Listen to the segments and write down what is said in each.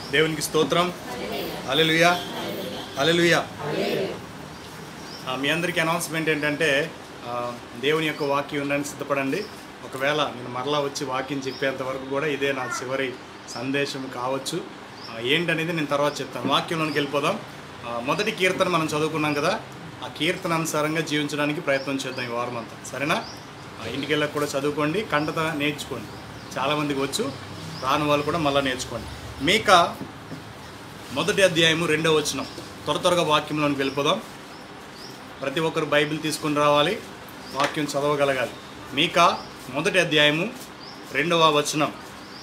దేవునికి స్తోత్రం hallelujah hallelujah మీ అందరికీ అనౌన్స్మెంట్ ఏంటంటే ఆ, దేవుని యొక్క వాక్యం ఉండడానికి సిద్ధపడండి ఒకవేళ నేను మరలా వచ్చి వాక్యం చెప్పేంత వరకు కూడా ఇదే నా చివరి సందేశం కావచ్చు ఆ, ఏంటనేది నేను తర్వాత చెప్తాను వాక్యంలోనికి వెళ్ళిపోదాం ఆ, మొదటి కీర్తన మనం చదువుకున్నాం కదా ఆ కీర్తన అనుసారంగా జీవించడానికి ప్రయత్నం చేద్దాం ఈ వారం అంతా సరేనా ఆ, ఇంటికి వెళ్ళక కూడా చదువుకోండి కంటత నేర్చుకోండి చాలామందికి వచ్చు రాని వాళ్ళు కూడా మళ్ళీ నేర్చుకోండి మీక మొదటి అధ్యాయము రెండో వచనం త్వర త్వరగా వాక్యంలోనికి వెళ్ళిపోదాం ప్రతి ఒక్కరు బైబిల్ తీసుకుని రావాలి వాక్యం చదవగలగాలి మీక మొదటి అధ్యాయము రెండవ వచనం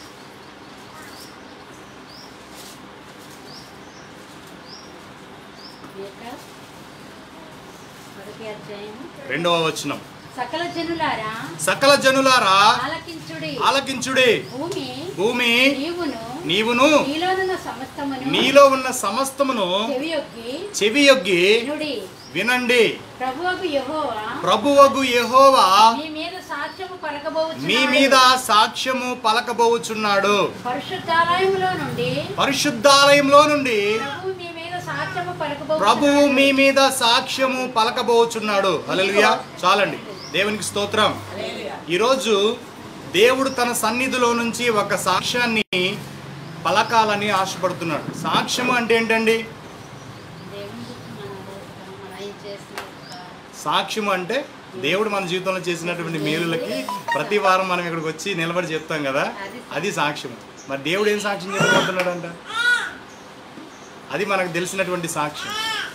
మీక మొదటి అధ్యాయము. రెండవ వచనం సకల జనులారా సకల జనులారా ఆలకించుడి ఆలకించుడే భూమి భూమి నీవును నీవును నీలోనున్న సమస్తమును నీలో ఉన్న సమస్తమును చెవియొగ్గి చెవియొగ్గి వినుడి వినండి ప్రభువకు యెహోవా ప్రభువగు యెహోవా మీ మీద సాక్ష్యము పలకబోచు మీ మీద సాక్ష్యము పలకబోచున్నాడు పరిశుద్ధాలయములో నుండి పరిశుద్ధాలయంలో నుండి ప్రభు మీ మీద సాక్ష్యము పలకబోచు ప్రభువు మీ మీద సాక్ష్యము పలకబోచున్నాడు హల్లెలూయా చాలండి దేవునికి స్తోత్రం ఈరోజు దేవుడు తన సన్నిధిలో నుంచి ఒక సాక్ష్యాన్ని పలకాలని ఆశపడుతున్నాడు సాక్ష్యము అంటే ఏంటండి సాక్ష్యం అంటే దేవుడు మన జీవితంలో చేసినటువంటి మేలులకి ప్రతి వారం మనం ఇక్కడికి వచ్చి నిలబడి చెప్తాం కదా అది సాక్ష్యం మరి దేవుడు ఏం సాక్ష్యం చెప్పబోతున్నాడంట అది మనకు తెలిసినటువంటి సాక్ష్యం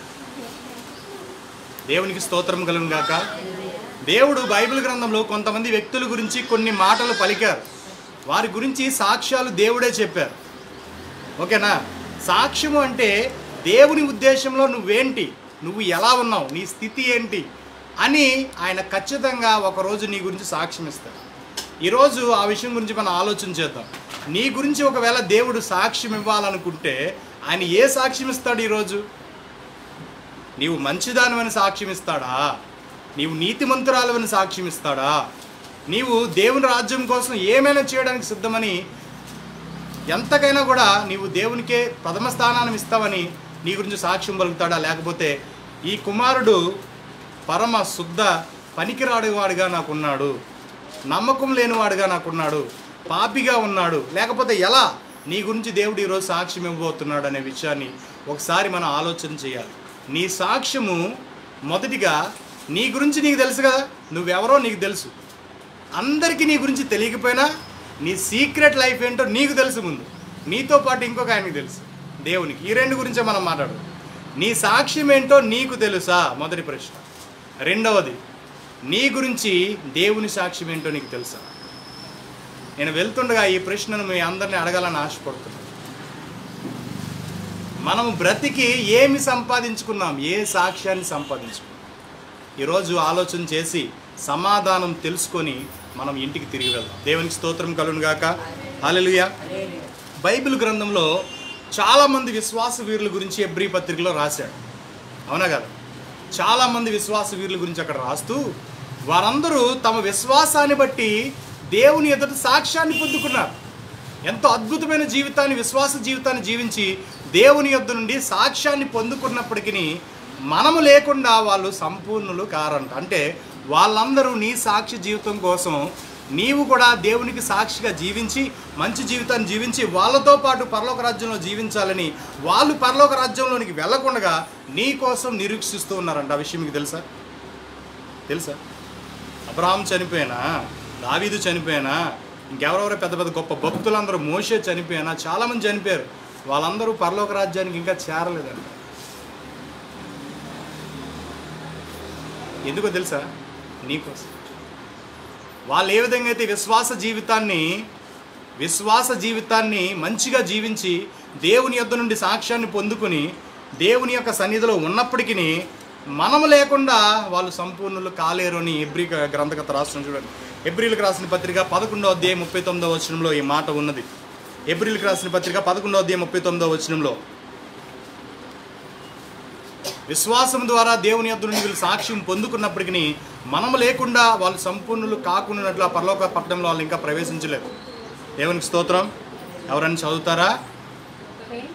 దేవునికి స్తోత్రం కలుగును గాక దేవుడు బైబిల్ గ్రంథంలో కొంతమంది వ్యక్తుల గురించి కొన్ని మాటలు పలికారు వారి గురించి సాక్ష్యాలు దేవుడే చెప్పారు ఓకేనా సాక్ష్యము అంటే దేవుని ఉద్దేశంలో నువ్వేంటి నువ్వు ఎలా ఉన్నావు నీ స్థితి ఏంటి అని ఆయన ఖచ్చితంగా ఒకరోజు నీ గురించి సాక్ష్యం ఇస్తాడు ఈరోజు ఆ విషయం గురించి మనం ఆలోచన చేద్దాం నీ గురించి ఒకవేళ దేవుడు సాక్ష్యం ఇవ్వాలనుకుంటే ఆయన ఏ సాక్ష్యం ఇస్తాడు ఈరోజు నీవు మంచిదానివని సాక్ష్యం ఇస్తాడా నీవు నీతిమంతురాలవని సాక్ష్యం ఇస్తాడా నీవు దేవుని రాజ్యం కోసం ఏమైనా చేయడానికి సిద్ధమని ఎంతకైనా కూడా నీవు దేవునికే ప్రథమ స్థానాన్ని ఇస్తావని నీ గురించి సాక్ష్యం పలుకుతాడా లేకపోతే ఈ కుమారుడు పరమ శుద్ధ పనికిరాడువాడిగా నాకున్నాడు నమ్మకం లేనివాడుగా నాకున్నాడు పాపిగా ఉన్నాడు లేకపోతే ఎలా నీ గురించి దేవుడు ఈరోజు సాక్ష్యం ఇవ్వబోతున్నాడు అనే విషయాన్ని ఒకసారి మనం ఆలోచన చేయాలి నీ సాక్ష్యము మొదటిగా నీ గురించి నీకు తెలుసు కదా నువ్వెవరో నీకు తెలుసు అందరికీ నీ గురించి తెలియకపోయినా నీ సీక్రెట్ లైఫ్ ఏంటో నీకు తెలుసు ముందు నీతో పాటు ఇంకొక ఆయనకి తెలుసు దేవునికి ఈ రెండు గురించే మనం మాట్లాడు నీ సాక్ష్యం ఏంటో నీకు తెలుసా మొదటి ప్రశ్న రెండవది నీ గురించి దేవుని సాక్ష్యం ఏంటో నీకు తెలుసా నేను వెళ్తుండగా ఈ ప్రశ్నను మీ అందరిని అడగాలని ఆశపడుతున్నాను మనము బ్రతికి ఏమి సంపాదించుకున్నాం ఏ సాక్ష్యాన్ని సంపాదించుకున్నాం ఈరోజు ఆలోచన చేసి సమాధానం తెలుసుకొని మనం ఇంటికి తిరిగి వెళ్దాం దేవునికి స్తోత్రం కలును గాక హాలెలుయా బైబిల్ గ్రంథంలో చాలామంది విశ్వాస వీరుల గురించి ఎబ్రి పత్రికలో రాశాడు అవునా కదా చాలామంది విశ్వాస వీరుల గురించి అక్కడ రాస్తూ వారందరూ తమ విశ్వాసాన్ని బట్టి దేవుని ఎదుట సాక్ష్యాన్ని పొందుకున్నారు ఎంతో అద్భుతమైన జీవితాన్ని విశ్వాస జీవితాన్ని జీవించి దేవుని యొద్ద నుండి సాక్ష్యాన్ని పొందుకున్నప్పటికీ మనము లేకుండా వాళ్ళు సంపూర్ణులు కారంట అంటే వాళ్ళందరూ నీ సాక్షి జీవితం కోసం నీవు కూడా దేవునికి సాక్షిగా జీవించి మంచి జీవితాన్ని జీవించి వాళ్ళతో పాటు పరలోక రాజ్యంలో జీవించాలని వాళ్ళు పరలోక రాజ్యంలోనికి వెళ్లకుండా నీ కోసం నిరీక్షిస్తూ ఉన్నారంట ఆ విషయం మీకు తెలుసా తెలుసా అబ్రహాం చనిపోయినా దావీదు చనిపోయినా ఇంకెవరెవరో పెద్ద పెద్ద గొప్ప భక్తులందరూ మోసే చనిపోయినా చాలామంది చనిపోయారు వాళ్ళందరూ పరలోక రాజ్యానికి ఇంకా చేరలేదంట ఎందుకో తెలుసా నీకోసం వాళ్ళు ఏ విధంగా అయితే విశ్వాస జీవితాన్ని విశ్వాస జీవితాన్ని మంచిగా జీవించి దేవుని యొద్ద నుండి సాక్ష్యాన్ని పొందుకుని దేవుని యొక్క సన్నిధిలో ఉన్నప్పటికీ మనము లేకుండా వాళ్ళు సంపూర్ణులు కాలేరు అని ఎబ్రి గ్రంథకథ రాసిన చూడండి ఎబ్రిల్కి రాసిన పత్రిక పదకొండో అధ్యాయం ముప్పై తొమ్మిదో వచనంలో ఈ మాట ఉన్నది ఎబ్రిల్కి రాసిన పత్రిక పదకొండో అధ్యాయం ముప్పై తొమ్మిదో వచనంలో విశ్వాసం ద్వారా దేవుని యొద్ద నుండి వీళ్ళు సాక్ష్యం పొందుకున్నప్పటికీ మనము లేకుండా వాళ్ళు సంపూర్ణులు కాకుండా ఆ పరలోక పట్టణంలో వాళ్ళు ఇంకా ప్రవేశించలేదు దేవునికి స్తోత్రం ఎవరైనా చదువుతారా ఓకే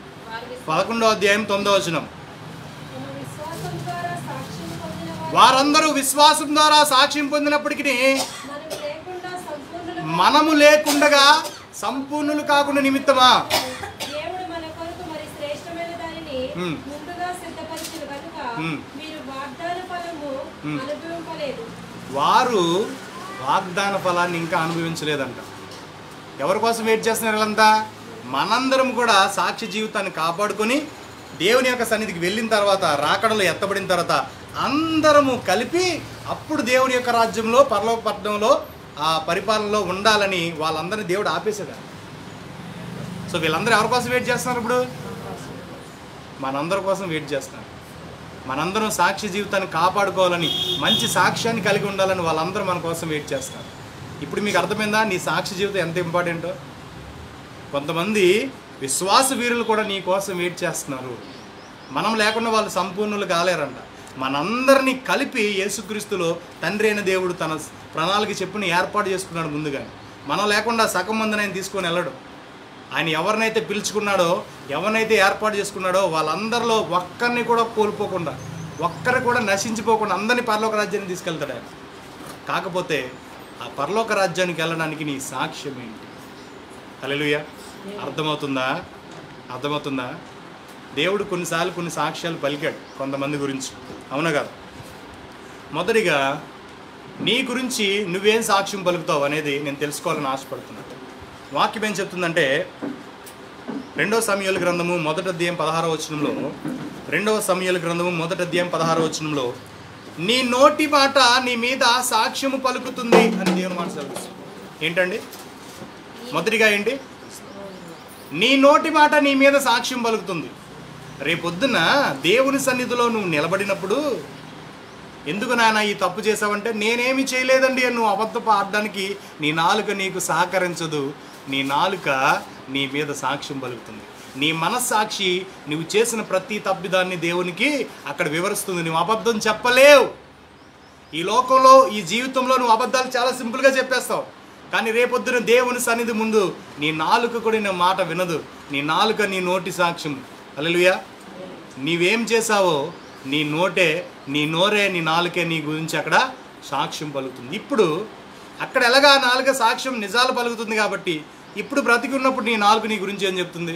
పదకొండో అధ్యాయం తొమ్మిదో వచనం మన విశ్వాసం ద్వారా సాక్ష్యం పొందిన వారు వారందరూ విశ్వాసం ద్వారా సాక్ష్యం పొందినప్పటికీ మనం లేకుండా సంపూర్ణులు మనము లేకుండగా సంపూర్ణులు కాకుండా నిమిత్తమా దేవుడు మన కొరకు మరి శ్రేష్టమైన దానిని Hmm. ముందుగా సిద్ధపరిచిన కనుక Hmm. మీరు వాగ్దాన ఫలము Hmm. అనుభవింపలేదు వారు వాగ్దాన ఫలాన్ని ఇంకా అనుభవించలేదంట ఎవరి కోసం వెయిట్ చేస్తున్నారు వీళ్ళంతా మనందరం కూడా సాక్షి జీవితాన్ని కాపాడుకొని దేవుని యొక్క సన్నిధికి వెళ్ళిన తర్వాత రాకడలో ఎత్తబడిన తర్వాత అందరము కలిపి అప్పుడు దేవుని యొక్క రాజ్యంలో పరలోక పట్టణంలో ఆ పరిపాలనలో ఉండాలని వాళ్ళందరినీ దేవుడు ఆపేశాడు సో వీళ్ళందరూ ఎవరి కోసం వెయిట్ చేస్తున్నారు ఇప్పుడు మనందరి కోసం వెయిట్ చేస్తున్నారు మనందరం సాక్షి జీవితాన్ని కాపాడుకోవాలని మంచి సాక్ష్యాన్ని కలిగి ఉండాలని వాళ్ళందరూ మన కోసం వెయిట్ చేస్తారు ఇప్పుడు మీకు అర్థమైందా నీ సాక్షి జీవితం ఎంత ఇంపార్టెంటో కొంతమంది విశ్వాస వీరులు కూడా నీ కోసం వెయిట్ చేస్తున్నారు మనం లేకుండా వాళ్ళు సంపూర్ణులు కాలేరంట మనందరినీ కలిపి యేసుక్రీస్తులో తండ్రి అయిన దేవుడు తన ప్రణాళిక చెప్పుని ఏర్పాటు చేసుకున్నాడు ముందుగా మనం లేకుండా సగం మందిని ఆయన తీసుకొని వెళ్ళడు ఆయన ఎవరినైతే పిలుచుకున్నాడో ఎవరినైతే ఏర్పాటు చేసుకున్నాడో వాళ్ళందరిలో ఒక్కరిని కూడా కోల్పోకుండా ఒక్కరు కూడా నశించిపోకుండా అందరినీ పరలోక రాజ్యాన్ని తీసుకెళ్తాడు ఆయన కాకపోతే ఆ పరలోక రాజ్యానికి వెళ్ళడానికి నీ సాక్ష్యం ఏంటి హల్లెలూయా అర్థమవుతుందా అర్థమవుతుందా దేవుడు కొన్నిసార్లు కొన్ని సాక్ష్యాలు పలికాడు కొంతమంది గురించి అవునా కాదు మొదటిగా నీ గురించి నువ్వేం సాక్ష్యం పలుకుతావు అనేది నేను తెలుసుకోవాలని ఆశపడుతున్నాను వాక్యం ఏం చెప్తుందంటే రెండవ సమయాల గ్రంథము మొదటి అధ్యాయం పదహారవ వచనంలో రెండవ సమయాల గ్రంథము మొదటి అధ్యాయం పదహారవ వచనంలో నీ నోటి మాట నీ మీద సాక్ష్యము పలుకుతుంది అని దేవుని మాట సెలవిస్తుంది ఏంటండి మొదటిగా ఏంటి నీ నోటి మాట నీ మీద సాక్ష్యం పలుకుతుంది రేపొద్దున దేవుని సన్నిధిలో నువ్వు నిలబడినప్పుడు ఎందుకు నాయన ఈ తప్పు చేసావంటే నేనేమి చేయలేదండి అని నువ్వు అబద్ధపు ఆడడానికి నీ నాలుక నీకు సహకరించదు నీ నాలుక నీ మీద సాక్ష్యం పలుకుతుంది నీ మనస్సాక్షి నువ్వు చేసిన ప్రతి తప్పిదాన్ని దేవునికి అక్కడ వివరిస్తుంది నువ్వు అబద్ధం చెప్పలేవు ఈ లోకంలో ఈ జీవితంలో నువ్వు అబద్ధాలు చాలా సింపుల్గా చెప్పేస్తావు కానీ రేపొద్దున దేవుని సన్నిధి ముందు నీ నాలుక కూడా నీ మాట వినదు నీ నాలుక నీ నోటి సాక్ష్యం అలలుయా నీవేం చేసావో నీ నోటే నీ నోరే నీ నాలుకే నీ గురించి అక్కడ సాక్ష్యం పలుకుతుంది ఇప్పుడు అక్కడ ఎలాగా ఆ నాలుక సాక్ష్యం నిజాలు పలుకుతుంది కాబట్టి ఇప్పుడు బ్రతికి ఉన్నప్పుడు నీ నాలుగు నీ గురించి ఏం చెప్తుంది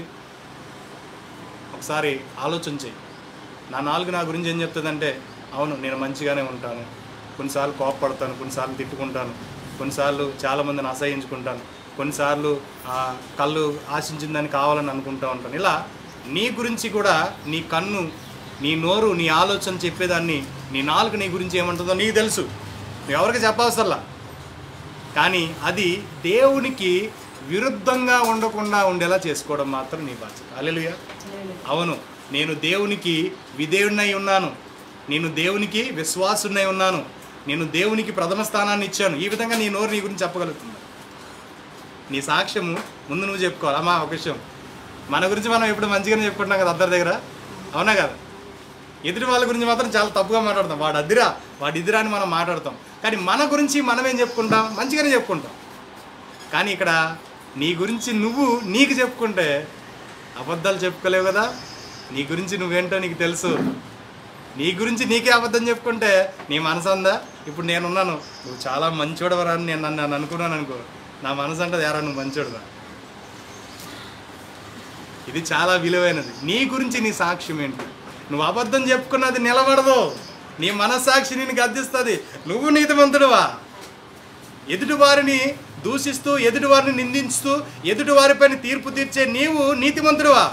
ఒకసారి ఆలోచన చెయ్యి నా నాలుగు నా గురించి ఏం చెప్తుందంటే అవును నేను మంచిగానే ఉంటాను కొన్నిసార్లు కోపపడతాను కొన్నిసార్లు తిట్టుకుంటాను కొన్నిసార్లు చాలామందిని అసహించుకుంటాను కొన్నిసార్లు ఆ, కళ్ళు ఆశించిందని కావాలని అనుకుంటూ ఉంటాను ఇలా నీ గురించి కూడా నీ కన్ను నీ నోరు నీ ఆలోచన చెప్పేదాన్ని నీ నాలుగు నీ గురించి ఏమంటుందో నీకు తెలుసు నువ్వు ఎవరికి చెప్పవసరలా కానీ అది దేవునికి విరుద్ధంగా ఉండకుండా ఉండేలా చేసుకోవడం మాత్రం నీ బాధ్యత అల్లెలుయా అవును నేను దేవునికి విధేయుడినై ఉన్నాను నేను దేవునికి విశ్వాసున్నై ఉన్నాను నేను దేవునికి ప్రథమ స్థానాన్ని ఇచ్చాను ఈ విధంగా నీ నోరు నీ గురించి చెప్పగలుగుతున్నా నీ సాక్ష్యము ముందు నువ్వు చెప్పుకోవాలి అమ్మా ఒక విషయం మన గురించి మనం ఎప్పుడు మంచిగానే చెప్పుకుంటాం కదా అందరి దగ్గర అవునా కదా ఎదుటి వాళ్ళ గురించి మాత్రం చాలా తప్పుగా మాట్లాడతాం వాడు అద్దిరా వాడి ఇదిరా అని మనం మాట్లాడతాం కానీ మన గురించి మనం ఏం చెప్పుకుంటాం మంచిగానే చెప్పుకుంటాం కానీ ఇక్కడ నీ గురించి నువ్వు నీకు చెప్పుకుంటే అబద్ధాలు చెప్పుకోలేవు కదా నీ గురించి నువ్వేంటో నీకు తెలుసు నీ గురించి నీకే అబద్ధం చెప్పుకుంటే నీ మనసు అందా ఇప్పుడు నేనున్నాను నువ్వు చాలా మంచోడవరా అని నేను నన్ను అనుకున్నాను అనుకో నా మనసు అంటే ఎరా నువ్వు మంచోడురా ఇది చాలా విలువైనది నీ గురించి నీ సాక్ష్యం ఏంటి నువ్వు అబద్ధం చెప్పుకున్నది నిలబడదు నీ మనస్సాక్షి నేను గద్దిస్తుంది నువ్వు నీతిమంతుడువా ఎదుటివారిని దూషిస్తూ ఎదుటివారిని నిందించుతూ ఎదుటివారిపైన తీర్పు తీర్చే నీవు నీతిమంతుడువా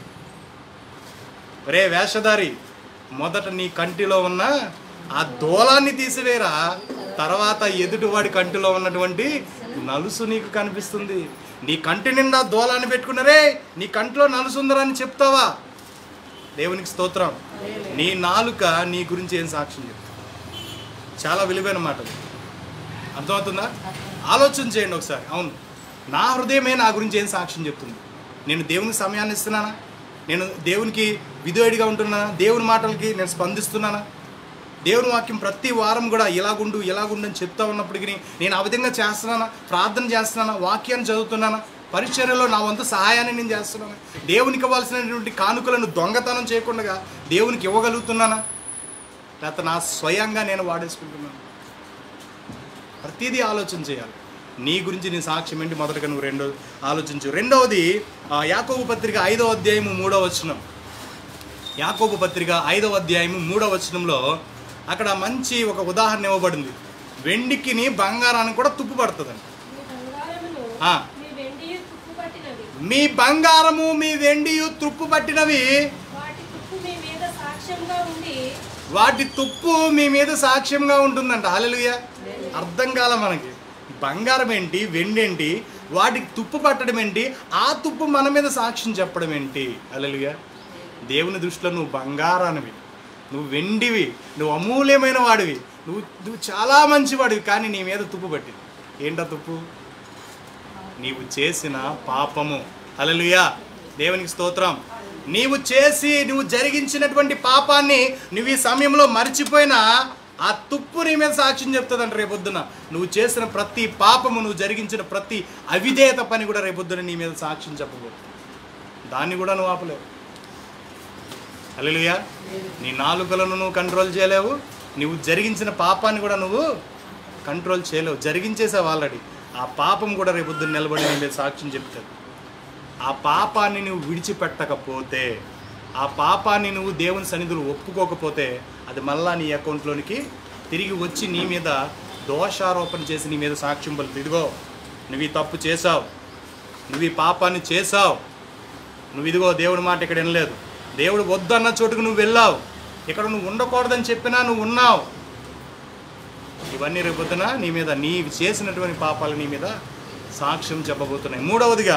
రే వేషధారి మొదట నీ కంటిలో ఉన్న ఆ దోలాన్ని తీసివేరా తర్వాత ఎదుటివాడి కంటిలో ఉన్నటువంటి నలుసు నీకు కనిపిస్తుంది నీ కంటి నిండా దోలాన్ని పెట్టుకున్నారే నీ కంటిలో నలుసు ఉందరా అని చెప్తావా దేవునికి స్తోత్రం నీ నాలుక నీ గురించి ఏం సాక్ష్యం చెప్తుంది చాలా విలువైన మాట ఇది. అర్థమవుతుందా ఆలోచన చేయండి ఒకసారి అవును నా హృదయమే నా గురించి ఏం సాక్ష్యం చెప్తుంది నేను దేవునికి సమయాన్ని ఇస్తున్నానా నేను దేవునికి విధేయుడిగా ఉంటున్నానా దేవుని మాటలకి నేను స్పందిస్తున్నానా దేవుని వాక్యం ప్రతి వారం కూడా ఇలాగుండు ఇలాగుండు అని చెప్తా ఉన్నప్పటికీ నేను ఆ విధంగా చేస్తున్నానా ప్రార్థన చేస్తున్నానా వాక్యాన్ని చదువుతున్నానా పరిచర్యలో నా వంతు సహాయాన్ని నేను చేస్తున్నాను దేవునికి ఇవ్వాల్సినటువంటి కానుకలను దొంగతనం చేయకుండా దేవునికి ఇవ్వగలుగుతున్నానా లేకపోతే నా స్వయంగా నేను వాడేసుకుంటున్నాను ప్రతిదీ ఆలోచన చేయాలి నీ గురించి నీ సాక్ష్యం ఏంటి మొదటగా నువ్వు రెండో ఆలోచించు రెండవది ఆ, యాకోబు పత్రిక ఐదవ అధ్యాయము మూడవ వచనం యాకోబు పత్రిక ఐదవ అధ్యాయము మూడవ వచనంలో అక్కడ మంచి ఒక ఉదాహరణ ఇవ్వబడింది వెండికిని బంగారానికి కూడా తుప్పు పడుతుందండి మీ బంగారమును ఆ. మీ వెండి తుప్పు పట్టినవి మీ బంగారము మీ వెండి తుప్పు పట్టినవి వాటి తుప్పు మీ మీద సాక్ష్యంగా ఉండి వాటి తుప్పు మీ మీద సాక్ష్యంగా ఉంటుందంట హాలెలుయ అర్థం కాల మనకి బంగారం ఏంటి వెండి ఏంటి వాటికి తుప్పు పట్టడం ఏంటి ఆ తుప్పు మన మీద సాక్ష్యం చెప్పడం ఏంటి హాలెలుయ దేవుని దృష్టిలో నువ్వు బంగారానివి నువ్వు వెండివి నువ్వు అమూల్యమైన వాడివి నువ్వు నువ్వు చాలా మంచివాడివి కానీ నీ మీద తుప్పు పట్టింది ఏంటా తుప్పు నీవు చేసిన పాపము హల్లెలూయా దేవునికి స్తోత్రం నీవు చేసి నువ్వు జరిగించినటువంటి పాపాన్ని నువ్వు ఈ సమయంలో మర్చిపోయినా ఆ తుప్పు నీ మీద సాక్ష్యం చెప్తుందంట రేపొద్దున నువ్వు చేసిన ప్రతి పాపము నువ్వు జరిగించిన ప్రతి అవిధేయత పని కూడా రేపొద్దున నీ మీద సాక్ష్యం చెప్పబోతుంది దాన్ని కూడా నువ్వు ఆపలేవు హల్లెలూయా నీ నాలుకలను నువ్వు కంట్రోల్ చేయలేవు నువ్వు జరిగించిన పాపాన్ని కూడా నువ్వు కంట్రోల్ చేయలేవు జరిగించేసావు ఆల్రెడీ ఆ పాపం కూడా రేపొద్దున నిలబడి నీ మీద సాక్ష్యం చెప్తుంది ఆ పాపాన్ని నువ్వు విడిచిపెట్టకపోతే ఆ పాపాన్ని నువ్వు దేవుని సన్నిధులు ఒప్పుకోకపోతే అది మళ్ళా నీ అకౌంట్లోనికి తిరిగి వచ్చి నీ మీద దోషారోపణ చేసి నీ మీద సాక్ష్యం పలుకుతుంది ఇదిగో నువ్వు ఈ తప్పు చేసావు నువ్వు ఈ పాపాన్ని చేసావు నువ్వు ఇదిగో దేవుడి మాట ఇక్కడ వినలేదు దేవుడు వద్దన్న చోటుకు నువ్వు వెళ్ళావు ఇక్కడ నువ్వు ఉండకూడదని చెప్పినా నువ్వు ఉన్నావు ఇవన్నీ రేపొద్దున నీ మీద నీ చేసినటువంటి పాపాలు నీ మీద సాక్ష్యం చెప్పబోతున్నాయి మూడవదిగా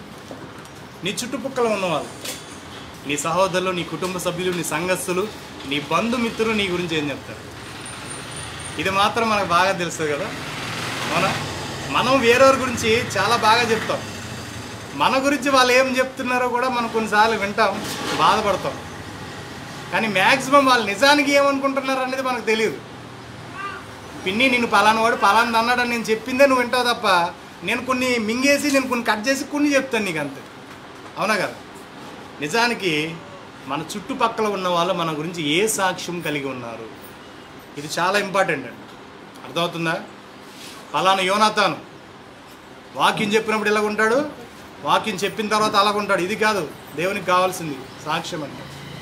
నీ చుట్టుపక్కల ఉన్నవాళ్ళు నీ సహోదరులు నీ కుటుంబ సభ్యులు నీ సంఘస్థులు నీ బంధుమిత్రులు నీ గురించి ఏం చెప్తారు ఇది మాత్రం మనకు బాగా తెలుస్తుంది కదా అవునా మనం వేరేవారి గురించి చాలా బాగా చెప్తాం మన గురించి వాళ్ళు ఏం చెప్తున్నారో కూడా మనం కొన్నిసార్లు వింటాం బాధపడతాం కానీ మ్యాక్సిమం వాళ్ళు నిజానికి ఏమనుకుంటున్నారు అనేది మనకు తెలియదు పిన్ని నేను పలానా వాడు పలానా అన్నాడని నేను చెప్పిందే నువ్వు వింటావు తప్ప నేను కొన్ని మింగేసి నేను కొన్ని కట్ చేసి కొన్ని చెప్తాను నీకు అంతే అవునా కదా నిజానికి మన చుట్టుపక్కల ఉన్న వాళ్ళు మన గురించి ఏ సాక్ష్యం కలిగి ఉన్నారు ఇది చాలా ఇంపార్టెంట్ అండి అర్థమవుతుందా పలానా యోనాతాను వాక్యం చెప్పినప్పుడు ఇలా ఉంటాడు వాక్యం చెప్పిన తర్వాత అలాగ ఉంటాడు ఇది కాదు దేవునికి కావాల్సింది సాక్ష్యం అంటే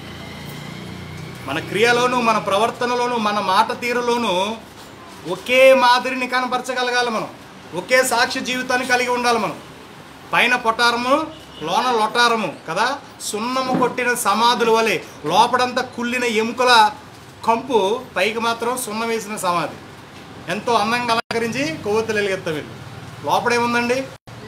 మన క్రియలోను మన ప్రవర్తనలోను మన మాట తీరులోను ఒకే మాదిరిని కనపరచగలగాలి మనం ఒకే సాక్ష్య జీవితాన్ని కలిగి ఉండాలి మనం పైన పొటారము లోన లొటారము కదా సున్నము కొట్టిన సమాధుల వలె లోపడంతా కుళ్ళిన ఎముకల కంపు పైకి మాత్రం సున్నం వేసిన సమాధి ఎంతో అందంగా అలంకరించి కొవ్వొత్తులు వెలిగెత్తాం వీళ్ళు లోపడేముందండి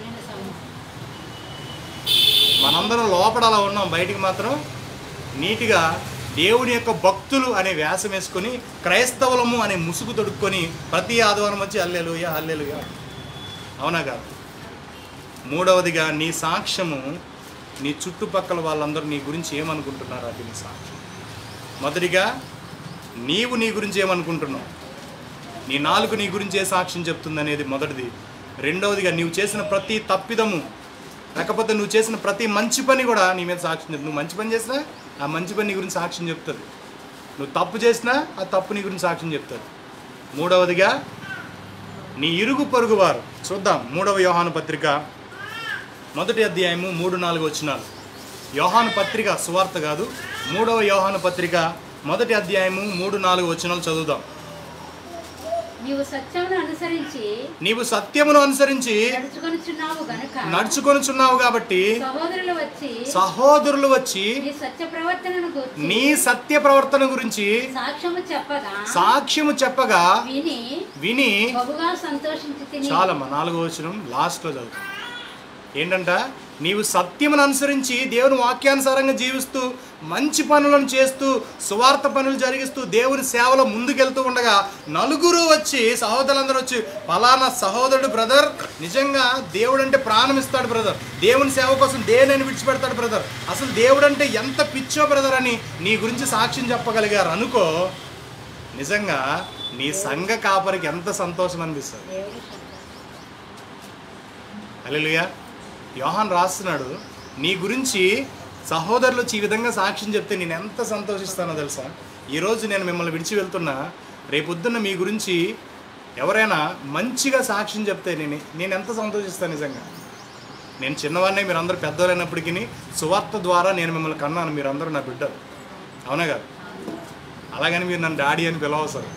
మనందరం లోపల అలా ఉన్నాం బయటికి మాత్రం నీట్గా దేవుని యొక్క భక్తులు అనే వ్యాసం వేసుకొని క్రైస్తవులము అనే ముసుగు తొడుక్కొని ప్రతి ఆదివారం వచ్చి హల్లెలూయ హల్లెలూయ అవునా కాదు మూడవదిగా నీ సాక్ష్యము నీ చుట్టుపక్కల వాళ్ళందరూ నీ గురించి ఏమనుకుంటున్నారు అది నీ సాక్ష్యం మొదటిగా నీవు నీ గురించి ఏమనుకుంటున్నావు నీ నాలుగు నీ గురించి ఏ సాక్ష్యం చెప్తుంది అనేది మొదటిది రెండవదిగా నీవు చేసిన ప్రతి తప్పిదము లేకపోతే నువ్వు చేసిన ప్రతి మంచి పని కూడా నీ మీద సాక్ష్యం చెప్తుంది నువ్వు మంచి పని చేసినా ఆ మంచి పని నీ గురించి సాక్ష్యం చెప్తుంది నువ్వు తప్పు చేసినా ఆ తప్పు నీ గురించి సాక్ష్యం చెప్తుంది మూడవదిగా నీ ఇరుగు పొరుగు వారు చూద్దాం మూడవ యోహాను పత్రిక మొదటి అధ్యాయము మూడు నాలుగు వచ్చినాలు యోహాను పత్రిక సువార్త కాదు మూడవ యోహాను పత్రిక మొదటి అధ్యాయము మూడు నాలుగు వచనాలు చదువుదాం నీవు సత్యమును అనుసరించి నీవు సత్యమును అనుసరించి నడుచుకొనుచున్నావు గనుక నడుచుకొనుచున్నావు కాబట్టి సహోదరులు వచ్చి సహోదరులు వచ్చి నీ సత్య ప్రవర్తనను గురించి నీ సత్య ప్రవర్తన గురించి సాక్ష్యము చెప్పగా సాక్ష్యము చెప్పగా విని విని బహుగా సంతోషించి తిని చాలమ్మా నాలుగో వచనం లాస్ట్లో చదువుతాం ఏంటంట నీవు సత్యమును అనుసరించి దేవుని వాక్యానుసారంగా జీవిస్తూ మంచి పనులను చేస్తూ సువార్త పనులు జరిగిస్తూ దేవుని సేవలో ముందుకెళ్తూ ఉండగా నలుగురు వచ్చి సహోదరులందరూ వచ్చి ఫలానా సహోదరుడు బ్రదర్ నిజంగా దేవుడు అంటే ప్రాణం ఇస్తాడు బ్రదర్ దేవుని సేవ కోసం దేనని విడిచిపెడతాడు బ్రదర్ అసలు దేవుడు అంటే ఎంత పిచ్చో బ్రదర్ అని నీ గురించి సాక్ష్యం చెప్పగలిగారు అనుకో నిజంగా నీ సంఘ కాపరికి ఎంత సంతోషం అనిపిస్తుంది దేవుడు అల్లెలుయా యోహాన్ రాస్తున్నాడు నీ గురించి సహోదరులు వచ్చి ఈ విధంగా సాక్ష్యం చెప్తే నేను ఎంత సంతోషిస్తానో తెలుసా ఈరోజు నేను మిమ్మల్ని విడిచి వెళ్తున్నా రేపొద్దున్న మీ గురించి ఎవరైనా మంచిగా సాక్ష్యం చెప్తే నేను నేను ఎంత సంతోషిస్తాను నిజంగా నేను చిన్నవాడినే మీరందరూ పెద్దవాళ్ళైనప్పటికీ సువార్త ద్వారా నేను మిమ్మల్ని కన్నాను మీరందరూ నా బిడ్డలు అవునా కాదు అలాగని మీరు నన్ను డాడీ అని పిలవసరు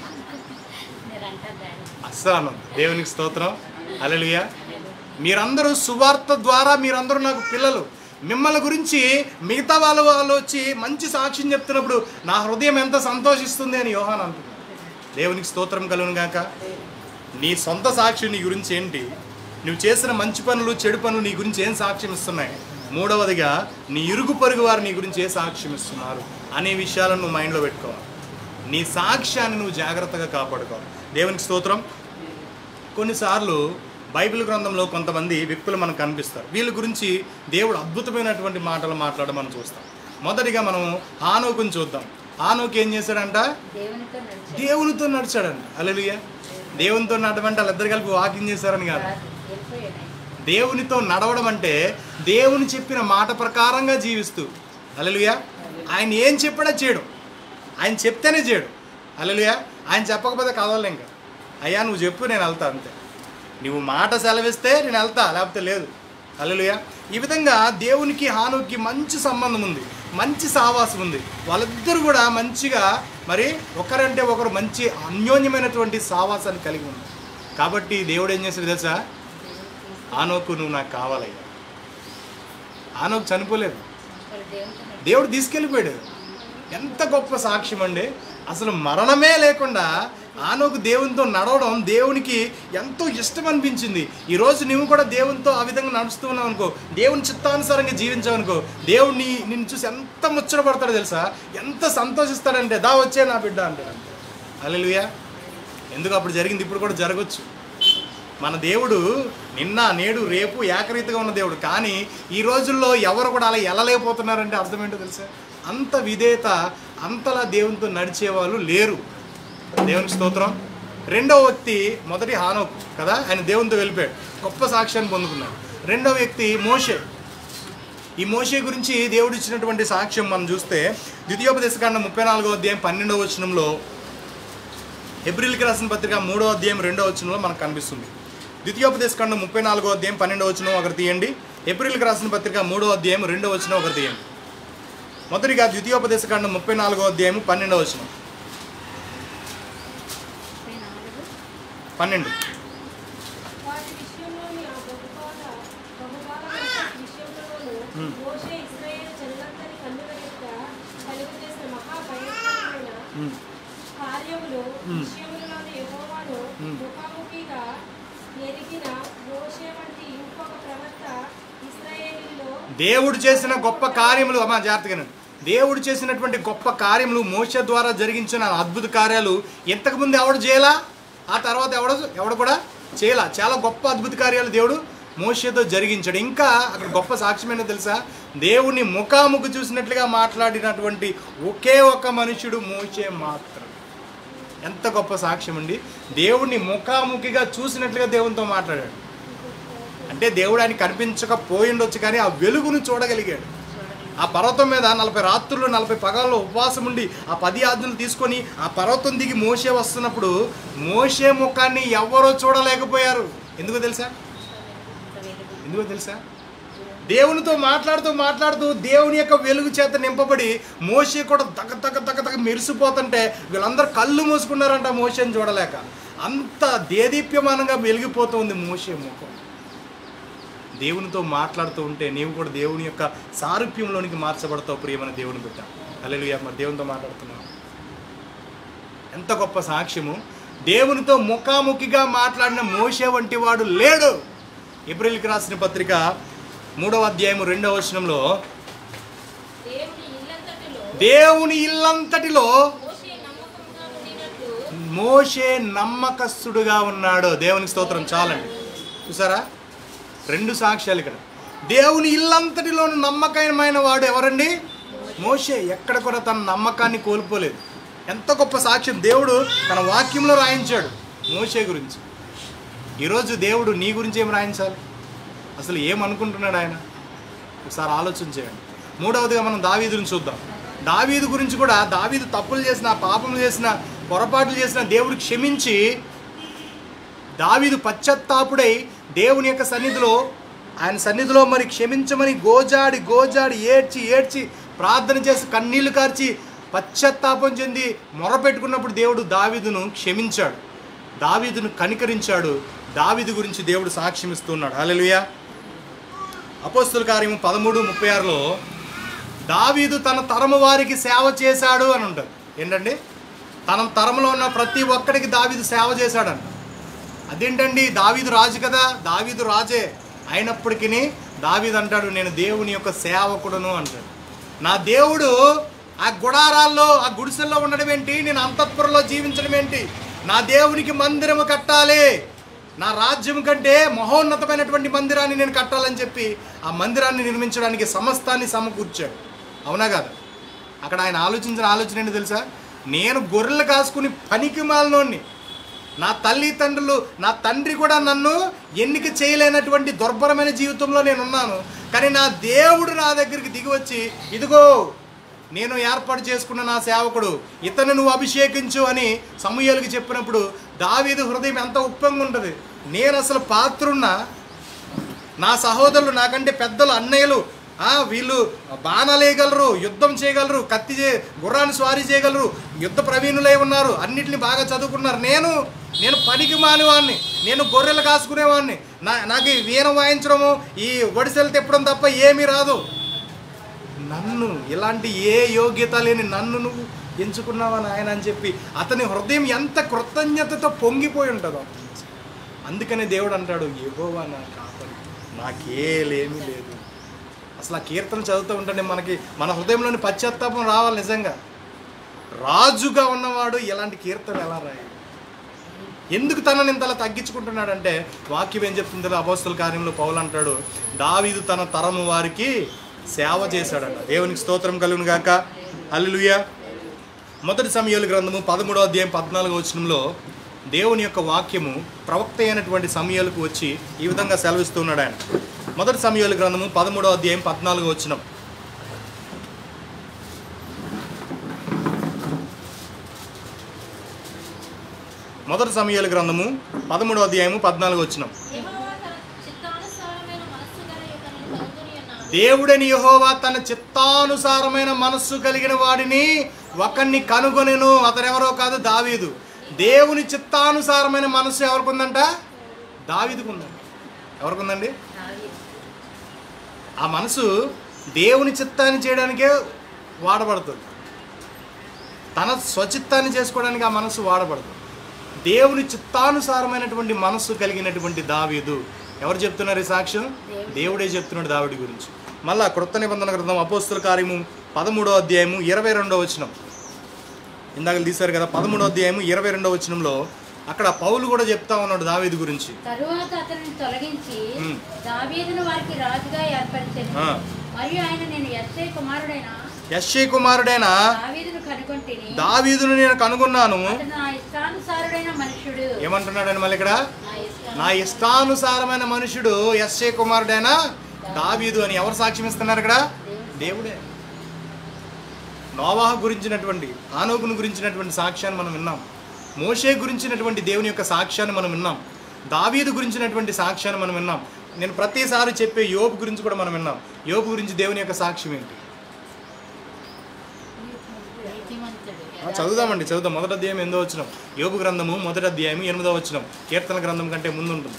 మీరంటారు డాడీ అస్సలు అన్నది దేవునికి స్తోత్రం అలలుయ మీరందరూ సువార్త ద్వారా మీరందరూ నాకు పిల్లలు మిమ్మల్ని గురించి మిగతా వాళ్ళ వాళ్ళు వచ్చి మంచి సాక్ష్యం చెప్తున్నప్పుడు నా హృదయం ఎంత సంతోషిస్తుంది అని యోహాన్ అంటున్నాడు దేవునికి స్తోత్రం కలుగును గాక నీ సొంత సాక్షి నీ గురించి ఏంటి నువ్వు చేసిన మంచి పనులు చెడు పనులు నీ గురించి ఏం సాక్ష్యం ఇస్తున్నాయి మూడవదిగా నీ ఇరుగు పొరుగు వారు నీ గురించి ఏ సాక్ష్యం ఇస్తున్నారు అనే విషయాలను నువ్వు మైండ్లో పెట్టుకోవాలి నీ సాక్ష్యాన్ని నువ్వు జాగ్రత్తగా కాపాడుకోవాలి దేవునికి స్తోత్రం కొన్నిసార్లు బైబిల్ గ్రంథంలో కొంతమంది వ్యక్తులు మనకు కనిపిస్తారు వీళ్ళ గురించి దేవుడు అద్భుతమైనటువంటి మాటలు మాట్లాడడం మనం చూస్తాం మొదటిగా మనం హానోకుని చూద్దాం హానోకు ఏం చేశాడంట దేవునితో నడిచి దేవునితో నడిచాడంట అలలుయ దేవునితో నడవంటే వాళ్ళిద్దరు కలిపి వాకింగ్ చేశారని కాదు వెళ్ళిపోయాడు ఆయన. దేవునితో నడవడం అంటే దేవుని చెప్పిన మాట ప్రకారంగా జీవిస్తూ అలలుయ ఆయన ఏం చెప్పాడో చేయడం ఆయన చెప్తేనే చేయడు అలలుయ ఆయన చెప్పకపోతే కదలలే ఇంకా అయ్యా నువ్వు చెప్పు నేను వెళ్తా అంతే నువ్వు మాట సెలవిస్తే నేను వెళ్తా లేకపోతే లేదు అలలుయ ఈ విధంగా దేవునికి హానుకి మంచి సంబంధం ఉంది మంచి సావాసం ఉంది వాళ్ళిద్దరు కూడా మంచిగా మరి ఒకరంటే ఒకరు మంచి అన్యోన్యమైనటువంటి సావాసాన్ని కలిగి ఉంది కాబట్టి దేవుడు ఏం చేశాడు తెలుసా ఆనోకు నువ్వు నాకు కావాలయ్యా ఆనోకు చనిపోలేదు వాళ్ళు దేవునితో నడిచి దేవుడు తీసుకెళ్ళిపోయాడు ఎంత గొప్ప సాక్ష్యం అండి అసలు మరణమే లేకుండా ఆనోకు దేవునితో నడవడం దేవునికి ఎంతో ఇష్టం అనిపించింది ఈరోజు నువ్వు కూడా దేవునితో ఆ విధంగా నడుస్తూ ఉన్నావు అనుకో దేవుని చిత్తానుసారంగా జీవించావు అనుకో దేవుడిని నిన్ను చూసి ఎంత ముచ్చటపడతాడో తెలుసా ఎంత సంతోషిస్తాడంటే దా వచ్చే నా బిడ్డ అంటాడు అంతే అల్లెలుయా ఎందుకు అప్పుడు జరిగింది ఇప్పుడు కూడా జరగచ్చు మన దేవుడు నిన్న నేడు రేపు ఏకరీతిగా ఉన్న దేవుడు కానీ ఈ రోజుల్లో ఎవరు కూడా అలా ఎలలేకపోతున్నారంటే అర్థం ఏంటో తెలుసా అంత విధేయత అంతలా దేవునితో నడిచే వాళ్ళు లేరు దేవునికి స్తోత్రం రెండవ వ్యక్తి మొదటి హానోకు కదా ఆయన దేవునితో వెళ్ళిపోయాడు గొప్ప సాక్ష్యాన్ని పొందుకున్నాడు రెండవ వ్యక్తి మోషే ఈ మోషే గురించి దేవుడు ఇచ్చినటువంటి సాక్ష్యం మనం చూస్తే ద్వితీయోపదేశకాండ ముప్పై నాలుగో అధ్యాయం పన్నెండవ వచనంలో ఏప్రిల్కి రాసిన పత్రిక మూడో అధ్యాయం రెండో వచనంలో మనకు కనిపిస్తుంది ద్వితీయోపదేశకాండం ముప్పై నాలుగో అధ్యాయం పన్నెండో వచనం ఒకటి తీయండి ఏప్రిల్కి రాసిన పత్రిక మూడో అధ్యాయం రెండో వచనం ఒకటి తీయండి మొదటిగా ద్వితీయోపదేశకాండం ముప్పై నాలుగో అధ్యాయం పన్నెండో వచనం ముప్పై నాలుగు పన్నెండు వాటి విషయంలోని ఆ బహుకాల బహుకాల విషయంలోను Hmm. మోషే ఇశ్రాయేలు జనులందరి కన్నుల యొక్క కలుగు చేసిన మహాభయంకరమైన ఉమ్. కార్యములు Hmm. విషయములలోని యెహోవాను Hmm. ముఖాముఖిగా ఎరిగిన మోషే వంటి ఇంకొక ప్రవక్త ఇశ్రాయేలీలో దేవుడు చేసిన గొప్ప కార్యములు అమ్మా జాగ్రత్తగా వినండి. దేవుడు చేసినటువంటి గొప్ప కార్యములు మోస ద్వారా జరిగించిన అద్భుత కార్యాలు ఇంతకుముందు ఎవడు చేయలా ఆ తర్వాత ఎవడు ఎవడు కూడా చేయలా చాలా గొప్ప అద్భుత కార్యాలు దేవుడు మోషతో జరిగించాడు ఇంకా అక్కడ గొప్ప సాక్ష్యం ఏంటో తెలుసా దేవుని ముఖాముఖి చూసినట్లుగా మాట్లాడినటువంటి ఒకే ఒక్క మనుషుడు మోషే మాత్రం ఎంత గొప్ప సాక్ష్యం అండి దేవుణ్ణి ముఖాముఖిగా చూసినట్లుగా దేవునితో మాట్లాడాడు అంటే దేవుడు ఆయన కనిపించకపోయిండొచ్చు కానీ ఆ వెలుగును చూడగలిగాడు ఆ పర్వతం మీద నలభై రాత్రులు నలభై పగల్లో ఉపవాసం ఉండి ఆ పది ఆజ్ఞలు తీసుకొని ఆ పర్వతం దిగి మోసే వస్తున్నప్పుడు మోసే ముఖాన్ని ఎవరో చూడలేకపోయారు ఎందుకో తెలుసా ఎందుకో తెలుసా దేవునితో మాట్లాడుతూ మాట్లాడుతూ దేవుని యొక్క వెలుగు చేత నింపబడి మోసే కూడా తగ తగ తగ తగ మెరిసిపోతుంటే వీళ్ళందరూ కళ్ళు మూసుకున్నారంట మోసేని చూడలేక అంత దేదీప్యమానంగా వెలిగిపోతుంది మోసే ముఖం దేవునితో మాట్లాడుతూ ఉంటే నీవు కూడా దేవుని యొక్క సారూప్యంలోనికి మార్చబడతావు ప్రియమైన దేవుని బిడ్డ అల్లెలుగా మరి దేవునితో మాట్లాడుతున్నావు ఎంత గొప్ప సాక్ష్యము దేవునితో ముఖాముఖిగా మాట్లాడిన మోసే వంటి వాడు లేడు ఏప్రిల్కి రాసిన పత్రిక మూడవ అధ్యాయము రెండవ వచనంలో దేవుని ఇల్లంతటిలో దేవుని ఇల్లంతటిలో మోషే నమ్మకంగా ఉండినట్లు మోషే నమ్మకస్తుడుగా ఉన్నాడు దేవునికి స్తోత్రం చాలండి చూసారా రెండు సాక్ష్యాలు ఇక్కడ దేవుని ఇల్లంతటిలో నమ్మకమైన వాడు ఎవరండి మోషే ఎక్కడ కూడా తన నమ్మకాన్ని కోల్పోలేదు ఎంత గొప్ప సాక్ష్యం దేవుడు తన వాక్యంలో రాయించాడు మోషే గురించి ఈరోజు దేవుడు నీ గురించి ఏం రాయించాలి అసలు ఏమనుకుంటున్నాడు ఆయన ఒకసారి ఆలోచన చేయండి మూడవదిగా మనం దావీదుని చూద్దాం దావీదు గురించి కూడా దావీదు తప్పులు చేసిన పాపములు చేసిన పొరపాట్లు చేసిన దేవుడు క్షమించి దావీదు పశ్చత్తాపుడై దేవుని యొక్క సన్నిధిలో ఆయన సన్నిధిలో మరి క్షమించమని గోజాడి గోజాడి ఏడ్చి ఏడ్చి ప్రార్థన చేసి కన్నీళ్లు కార్చి పశ్చత్తాపం చెంది మొరపెట్టుకున్నప్పుడు దేవుడు దావీదును క్షమించాడు దావీదును కనికరించాడు దావీదు గురించి దేవుడు సాక్ష్యం ఇస్తున్నాడు హల్లెలూయా అపోస్తుల కార్యము పదమూడు ముప్పై ఆరులో దావీదు తన తరము వారికి సేవ చేశాడు అని ఉంటుంది ఏంటండి తన తరములో ఉన్న ప్రతి ఒక్కడికి దావీదు సేవ చేశాడంట అదేంటండి దావీదు రాజు కదా దావీదు రాజే అయినప్పటికీ దావీదు అంటాడు నేను దేవుని యొక్క సేవకుడును అంటాడు నా దేవుడు ఆ గుడారాల్లో ఆ గుడిసెల్లో ఉండడం ఏంటి నేను అంతఃపురంలో జీవించడం ఏంటి నా దేవునికి మందిరము కట్టాలి నా రాజ్యం కంటే మహోన్నతమైనటువంటి మందిరాన్ని నేను కట్టాలని చెప్పి ఆ మందిరాన్ని నిర్మించడానికి సమస్తాన్ని సమకూర్చాడు అవునా కాదు అక్కడ ఆయన ఆలోచించిన ఆలోచన ఏంటి తెలుసా నేను గొర్రెలు కాసుకుని పనికి మాలినోడిని నా తల్లి తండ్రులు నా తండ్రి కూడా నన్ను ఎన్నిక చేయలేనటువంటి దుర్భరమైన జీవితంలో నేను ఉన్నాను కానీ నా దేవుడు నా దగ్గరికి దిగి వచ్చి ఇదిగో నేను ఏర్పాటు చేసుకున్న నా సేవకుడు ఇతను నువ్వు అభిషేకించు అని సమూహాలకు చెప్పినప్పుడు దావీదు హృదయం ఎంత ఉప్పంగా ఉంటుంది నేను అసలు పాత్రున్నా నా సహోదరులు నాకంటే పెద్దలు అన్నయ్యలు ఆ, వీళ్ళు బాణాలు వేయగలరు యుద్ధం చేయగలరు కత్తి చే గుర్రాన్ని స్వారీ చేయగలరు యుద్ధ ప్రవీణులై ఉన్నారు అన్నిటిని బాగా చదువుకున్నారు నేను నేను పనికి మానేవాడిని నేను గొర్రెలు కాసుకునేవాడిని నా నాకు ఈ వీణ వాయించడము ఈ ఒడిసెలు తిప్పడం తప్ప ఏమీ రాదు నన్ను ఇలాంటి ఏ యోగ్యత లేని నన్ను నువ్వు ఎంచుకున్నావా నాయన అని చెప్పి అతని హృదయం ఎంత కృతజ్ఞతతో పొంగిపోయి ఉంటుందో అందుకనే దేవుడు అంటాడు యెహోవా నా కాపరి నాకేలేమీ లేదు అసలు ఆ కీర్తన చదువుతూ ఉంటేనే మనకి మన హృదయంలోని పశ్చాత్తాపం రావాలి నిజంగా రాజుగా ఉన్నవాడు ఇలాంటి కీర్తన ఎలా రాయాలి ఎందుకు తనని ఇంతలా తగ్గించుకుంటున్నాడంటే వాక్యం ఏం చెప్తుంది అపోస్తుల కార్యంలో పౌలు అంటాడు దావీదు తన తరము వారికి సేవ చేశాడంట దేవునికి స్తోత్రం కలుగును గాక హల్లెలూయా మొదటి సమయాల గ్రంథము పదమూడో అధ్యాయం పద్నాలుగో వచనంలో దేవుని యొక్క వాక్యము ప్రవక్త అయినటువంటి సమయాలకు వచ్చి ఈ విధంగా సెలవిస్తున్నాడు ఆయన మొదటి సమయాల గ్రంథము పదమూడో అధ్యాయం పద్నాలుగో వచనం మొదటి సమయాల గ్రంథము పదమూడో అధ్యాయము పద్నాలుగు వచనం యెహోవా తన చిత్తానుసారమైన మనస్సు గల యువకుని కనుగొని ఉన్నాడు. దేవుడని యెహోవా తన చిత్తానుసారమైన మనస్సు కలిగిన వాడిని ఒకరిని కనుగొనెను అతనెవరో కాదు దావీదు దేవుని చిత్తానుసారమైన మనస్సు ఎవరికి ఉందంట దావీదుకు ఉందంట ఎవరికి ఉందండి ఆ మనసు దేవుని చిత్తాన్ని చేయడానికే వాడబడుతుంది తన స్వచిత్తాన్ని చేసుకోవడానికి ఆ మనసు వాడబడదు దేవుని చిత్తానుసారమైనటువంటి మనస్సు కలిగినటువంటి దావీదు ఎవరు చెప్తున్నారు ఈ సాక్ష్యం దేవుడే చెప్తున్నాడు దావిడి గురించి మళ్ళా కృత నిబంధన గ్రంథం అపోస్తుల కార్యము పదమూడో అధ్యాయము ఇరవై రెండో వచనం ఇందాక తీశారు కదా పదమూడో అధ్యాయము ఇరవై రెండో వచనంలో అక్కడ పౌలు కూడా చెప్తా ఉన్నాడు దావీదు గురించి తరువాత అతనిని తొలగించి ఉమ్. దావీదును వారికి రాజుగా ఏర్పరిచాను ఆ. మరియు ఆయన నేను ఎస్ఐ కుమారుడైన యశ్షై కుమారుడైన దావీదును కనుగొంటిని దావీదును నేను కనుగొన్నాను అతను నా ఇష్టానుసారుడైన మనుషుడు ఏమంటున్నాడని మళ్ళీ ఇక్కడ నా ఇష్ట నా ఇష్టానుసారమైన మనుషుడు ఎస్ఏ కుమారుడైన దావీదు అని ఎవరు సాక్ష్యం ఇస్తున్నారు ఇక్కడ దేవుడే నోవాహ గురించినటువంటి ఆనోకును గురించినటువంటి సాక్ష్యాన్ని మనం విన్నాం మోషే గురించినటువంటి దేవుని యొక్క సాక్ష్యాన్ని మనం విన్నాం దావీదు గురించినటువంటి సాక్ష్యాన్ని మనం విన్నాం నేను ప్రతిసారి చెప్పే యోబు గురించి కూడా మనం విన్నాం యోబు గురించి దేవుని యొక్క సాక్ష్యం ఏంటి నీతిమంతుడు ఆ, చదువుదామండి చదువుదాం మొదటి అధ్యాయం ఎనిమిదో వచ్చినాం యోగు గ్రంథము మొదటి అధ్యాయం ఎనిమిదో వచ్చినాం కీర్తన గ్రంథం కంటే ముందు ఉంటుంది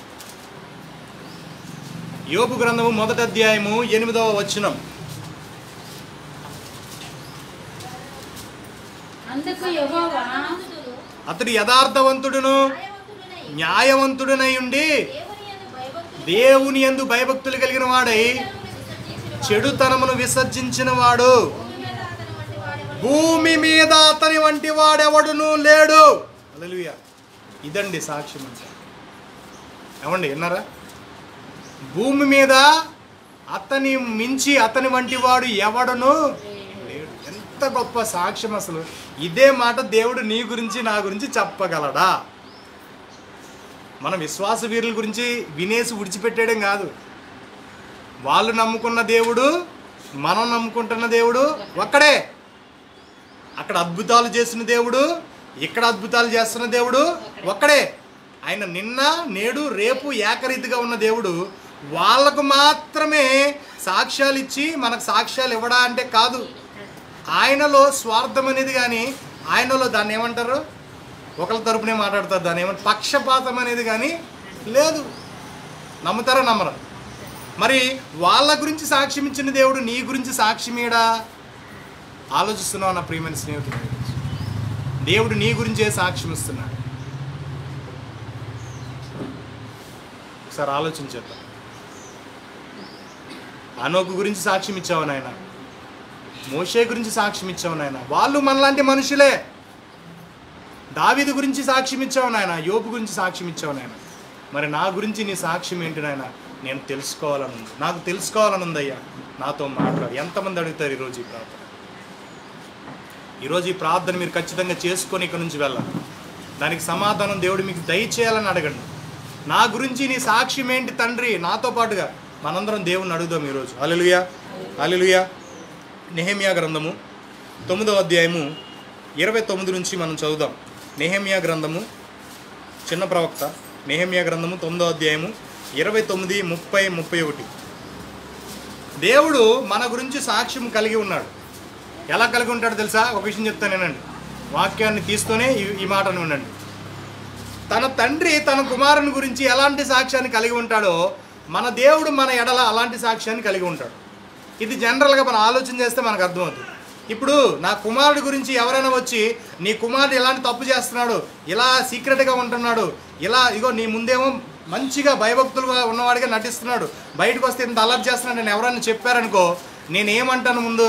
యోగు గ్రంథము మొదటి అధ్యాయము ఎనిమిదవ వచనం అందుకు యెహోవా అతడు యథార్థవంతుడును న్యాయవంతుడనై న్యాయవంతుడునై ఉండి దేవుని యందు భయభక్తులు దేవుని యందు భయభక్తులు కలిగిన వాడై విసర్జించిన చెడుతనమును విసర్జించిన వాడు భూమి మీద అతని భూమి మీద అతని వంటి వాడెవడు? వంటి వాడెవడును లేడు హల్లెలూయా ఇదండి సాక్ష్యం అంటే ఏమండి విన్నారా భూమి మీద అతని మించి అతని వంటి వాడు ఎవడును లేడు ఎంత గొప్ప సాక్ష్యం అసలు ఇదే మాట దేవుడు నీ గురించి నా గురించి చెప్పగలడా మన విశ్వాస వీరుల గురించి వినేసి విడిచిపెట్టేయడం కాదు వాళ్ళు నమ్ముకున్న దేవుడు మనం నమ్ముకుంటున్న దేవుడు ఒక్కడే అక్కడ అద్భుతాలు చేసిన దేవుడు ఇక్కడ అద్భుతాలు చేస్తున్న దేవుడు ఒక్కడే ఆయన నిన్న నేడు రేపు ఏకరీతిగా ఉన్న దేవుడు వాళ్ళకు మాత్రమే సాక్ష్యాలు ఇచ్చి మనకు సాక్ష్యాలు ఇవ్వడా అంటే కాదు ఆయనలో స్వార్థం అనేది కానీ ఆయనలో దాన్ని ఏమంటారు ఒకళ్ళ తరపునే మాట్లాడతారు దాన్ని ఏమంటారు పక్షపాతం అనేది కానీ లేదు నమ్ముతారా నమ్మరా మరి వాళ్ళ గురించి సాక్ష్యం ఇచ్చిన దేవుడు నీ గురించి సాక్ష్యమేడా ఆలోచిస్తున్నావు నా ప్రియమైన స్నేహితుడు దేవుడు నీ గురించే సాక్ష్యం ఇస్తున్నాడు ఒకసారి ఆలోచించేద్దాం అనోకు గురించి సాక్ష్యం ఇచ్చావు నాయన మోషే గురించి సాక్ష్యం ఇచ్చావు నాయన వాళ్ళు మనలాంటి మనుషులే దావీదు గురించి సాక్ష్యం ఇచ్చావు నాయన యోపు గురించి సాక్ష్యం ఇచ్చావు నాయన మరి నా గురించి నీ సాక్ష్యం ఏంటి నాయన నేను తెలుసుకోవాలని ఉంది నాకు తెలుసుకోవాలని ఉందయ్యా నాతో మాట్లాడు ఎంతమంది అడుగుతారు ఈరోజు ఈ ప్రార్థన ఈరోజు ఈ ప్రార్థన మీరు ఖచ్చితంగా చేసుకొని ఇక్కడ నుంచి వెళ్ళాలి దానికి సమాధానం దేవుడు మీకు దయచేయాలని అడగండి నా గురించి నీ సాక్ష్యం ఏంటి తండ్రి నాతో పాటుగా మనందరం దేవుణ్ణి అడుగుదాం ఈరోజు అలలుయా అలలుయా నెహమియా గ్రంథము తొమ్మిదవ అధ్యాయము ఇరవై తొమ్మిది నుంచి మనం చదువుదాం నెహమియా గ్రంథము చిన్న ప్రవక్త నెహమియా గ్రంథము తొమ్మిదవ అధ్యాయము ఇరవై తొమ్మిది ముప్పై ముప్పై ఒకటి దేవుడు మన గురించి సాక్ష్యం కలిగి ఉన్నాడు ఎలా కలిగి ఉంటాడు తెలుసా ఒక విషయం చెప్తాను వినండి వాక్యాన్ని తీస్తూనే ఈ ఈ మాటను వినండి తన తండ్రి తన కుమారుని గురించి ఎలాంటి సాక్ష్యాన్ని కలిగి ఉంటాడో మన దేవుడు మన ఎడల అలాంటి సాక్ష్యాన్ని కలిగి ఉంటాడు ఇది జనరల్గా మనం ఆలోచన చేస్తే మనకు అర్థమవుతుంది ఇప్పుడు నా కుమారుడి గురించి ఎవరైనా వచ్చి నీ కుమారుడు ఎలాంటి తప్పు చేస్తున్నాడు ఇలా సీక్రెట్గా ఉంటున్నాడు ఇలా ఇగో నీ ముందేమో మంచిగా భయభక్తులుగా ఉన్నవాడిగా నటిస్తున్నాడు బయటకు వస్తే ఇంత అలర్ట్ చేస్తున్నాడు నేను ఎవరైనా చెప్పారనుకో నేను ఏమంటాను ముందు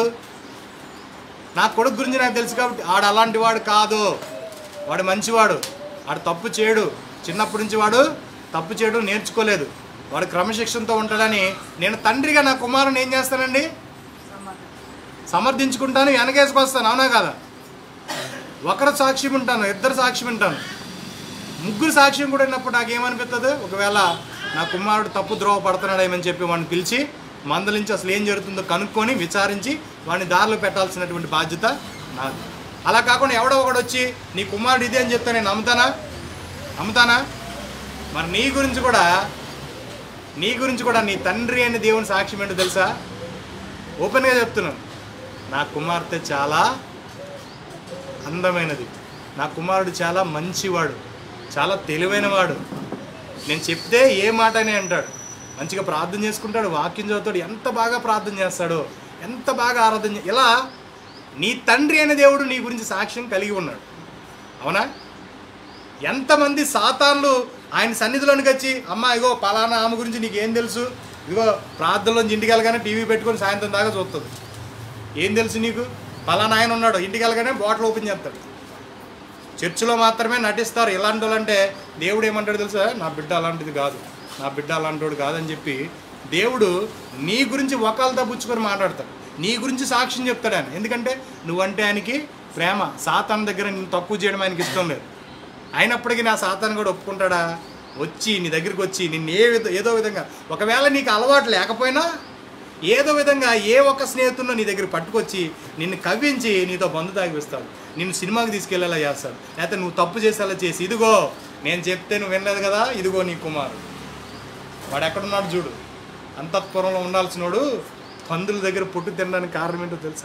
నా కొడుకు గురించి నాకు తెలుసు కాబట్టి ఆడు అలాంటి వాడు కాదు వాడు మంచివాడు వాడు తప్పు చేయడు చిన్నప్పటి నుంచి వాడు తప్పు చేయడం నేర్చుకోలేదు వాడు క్రమశిక్షణతో ఉంటాడని నేను తండ్రిగా నా కుమారుని ఏం చేస్తానండి సమర్థించుకుంటాను వెనకేసుకొస్తాను అవునా కదా ఒకరు సాక్ష్యం ఉంటాను ఇద్దరు సాక్ష్యం ఉంటాను ముగ్గురు సాక్ష్యం కూడా ఉన్నప్పుడు నాకేమనిపిస్తుంది ఒకవేళ నా కుమారుడు తప్పు ద్రోవ పడుతున్నాడేమని చెప్పి వాడిని పిలిచి మందలించి అసలు ఏం జరుగుతుందో కనుక్కొని విచారించి వాడిని దారిలో పెట్టాల్సినటువంటి బాధ్యత నాది అలా కాకుండా ఎవడో ఒకడు వచ్చి నీ కుమారుడు ఇదే అని చెప్తే నేను నమ్ముతానా నమ్ముతానా మరి నీ గురించి కూడా నీ గురించి కూడా నీ తండ్రి అనే దేవుని సాక్ష్యం ఏంటో తెలుసా ఓపెన్గా చెప్తున్నాను నా కుమార్తె చాలా అందమైనది నా కుమారుడు చాలా మంచివాడు చాలా తెలివైనవాడు నేను చెప్తే ఏ మాట అని అంటాడు మంచిగా ప్రార్థన చేసుకుంటాడు వాక్యం చదువుతాడు ఎంత బాగా ప్రార్థన చేస్తాడో ఎంత బాగా ఆరాధన చే- ఇలా నీ తండ్రి అనే దేవుడు నీ గురించి సాక్ష్యం కలిగి ఉన్నాడు అవునా ఎంతమంది సాతాన్లు ఆయన సన్నిధిలోనికి వచ్చి అమ్మ ఇగో పలానా ఆమె గురించి నీకు ఏం తెలుసు ఇగో ప్రార్థనలోంచి ఇంటికి వెళ్ళగానే టీవీ పెట్టుకొని సాయంత్రం దాకా చూస్తుంది ఏం తెలుసు నీకు పలానా ఆయన ఉన్నాడు ఇంటికి వెళ్ళగానే బాటిల్ ఓపెన్ చేస్తాడు చర్చిలో మాత్రమే నటిస్తారు ఇలాంటి వాళ్ళంటే దేవుడు ఏమంటాడు తెలుసా నా బిడ్డ అలాంటిది కాదు నా బిడ్డ అలాంటివాడు కాదని చెప్పి దేవుడు నీ గురించి ఒకళ్ళతో పుచ్చుకొని మాట్లాడతాడు నీ గురించి సాక్ష్యం చెప్తాడు ఆయన ఎందుకంటే నువ్వంటే ఆయనకి ప్రేమ సాతాన్ దగ్గర నేను తక్కువ చేయడం ఆయనకి ఇష్టం లేదు అయినప్పటికీ నా సాతాన్ కూడా ఒప్పుకుంటాడా వచ్చి నీ దగ్గరికి వచ్చి నిన్ను ఏ విధ ఏదో విధంగా ఒకవేళ నీకు అలవాటు లేకపోయినా ఏదో విధంగా ఏ ఒక్క స్నేహితుడినో నీ దగ్గర పట్టుకొచ్చి నిన్ను కవ్వించి నీతో బంధు తాగిస్తాడు నిన్ను సినిమాకి తీసుకెళ్లేలా చేస్తాడు లేకపోతే నువ్వు తప్పు చేసేలా చేసి ఇదిగో నేను చెప్తే నువ్వు వినలేదు కదా ఇదిగో నీ కుమారు వాడు ఎక్కడున్నాడు చూడు అంతఃపురంలో ఉండాల్సినోడు పందుల దగ్గర పుట్టు తినడానికి కారణం ఏంటో తెలుసా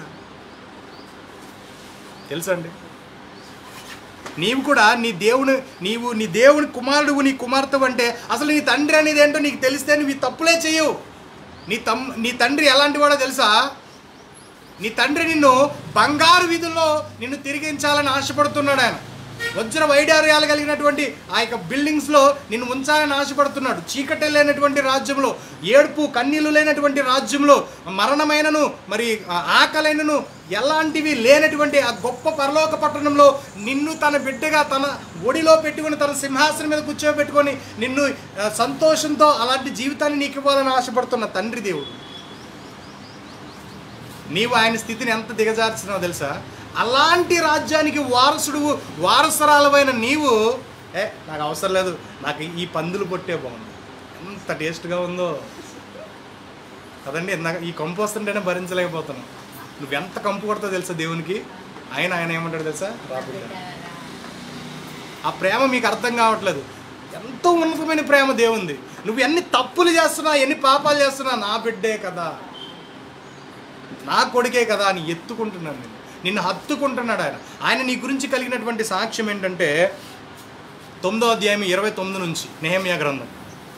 తెలుసా అండి నీవు కూడా నీ దేవుని నీవు నీ దేవుని కుమారుడు నీ కుమార్తె అంటే అసలు నీ తండ్రి అనేది ఏంటో నీకు తెలిస్తే నువ్వు ఈ తప్పులే చేయవు నీ తమ్ నీ తండ్రి ఎలాంటి వాడో తెలుసా నీ తండ్రి నిన్ను బంగారు వీధుల్లో నిన్ను తిరిగించాలని ఆశపడుతున్నాడు ఆయన వజ్ర వైడార్యాలు కలిగినటువంటి ఆ యొక్క బిల్డింగ్స్లో నిన్ను ఉంచాలని ఆశపడుతున్నాడు చీకటి లేనటువంటి రాజ్యంలో ఏడుపు కన్నీళ్లు లేనటువంటి రాజ్యంలో మరణమైనను మరి ఆ ఆకలైనను ఎలాంటివి లేనటువంటి ఆ గొప్ప పరలోక పట్టణంలో నిన్ను తన బిడ్డగా తన ఒడిలో పెట్టుకొని తన సింహాసనం మీద కూర్చోబెట్టుకొని నిన్ను ఆ, సంతోషంతో అలాంటి జీవితాన్ని నీకు ఇవ్వాలని ఆశపడుతున్న తండ్రి దేవుడు నీవు ఆయన స్థితిని ఎంత దిగజార్చినావో తెలుసా అలాంటి రాజ్యానికి వారసుడు వారసరాలమైన నీవు ఏ నాకు అవసరం లేదు నాకు ఈ పందులు పొట్టే బాగుంది ఎంత టేస్ట్గా ఉందో కదండి ఇందాక ఈ కంపు వస్తుంటేనే భరించలేకపోతున్నాం నువ్వు ఎంత కంపు కొడతావు తెలుసా దేవునికి ఆయన ఆయన ఏమంటాడు తెలుసా రాబిడ్డ ఆ ప్రేమ మీకు అర్థం కావట్లేదు ఎంతో ఉన్నతమైన ప్రేమ దేవుంది నువ్వు ఎన్ని తప్పులు చేస్తున్నా ఎన్ని పాపాలు చేస్తున్నా నా బిడ్డే కదా నా కొడుకే కదా అని ఎత్తుకుంటున్నాను నేను నిన్ను హత్తుకుంటున్నాడు ఆయన ఆయన నీ గురించి కలిగినటువంటి సాక్ష్యం ఏంటంటే తొమ్మిదో అధ్యాయం ఇరవై తొమ్మిది నుంచి నెహమ్యా గ్రంథం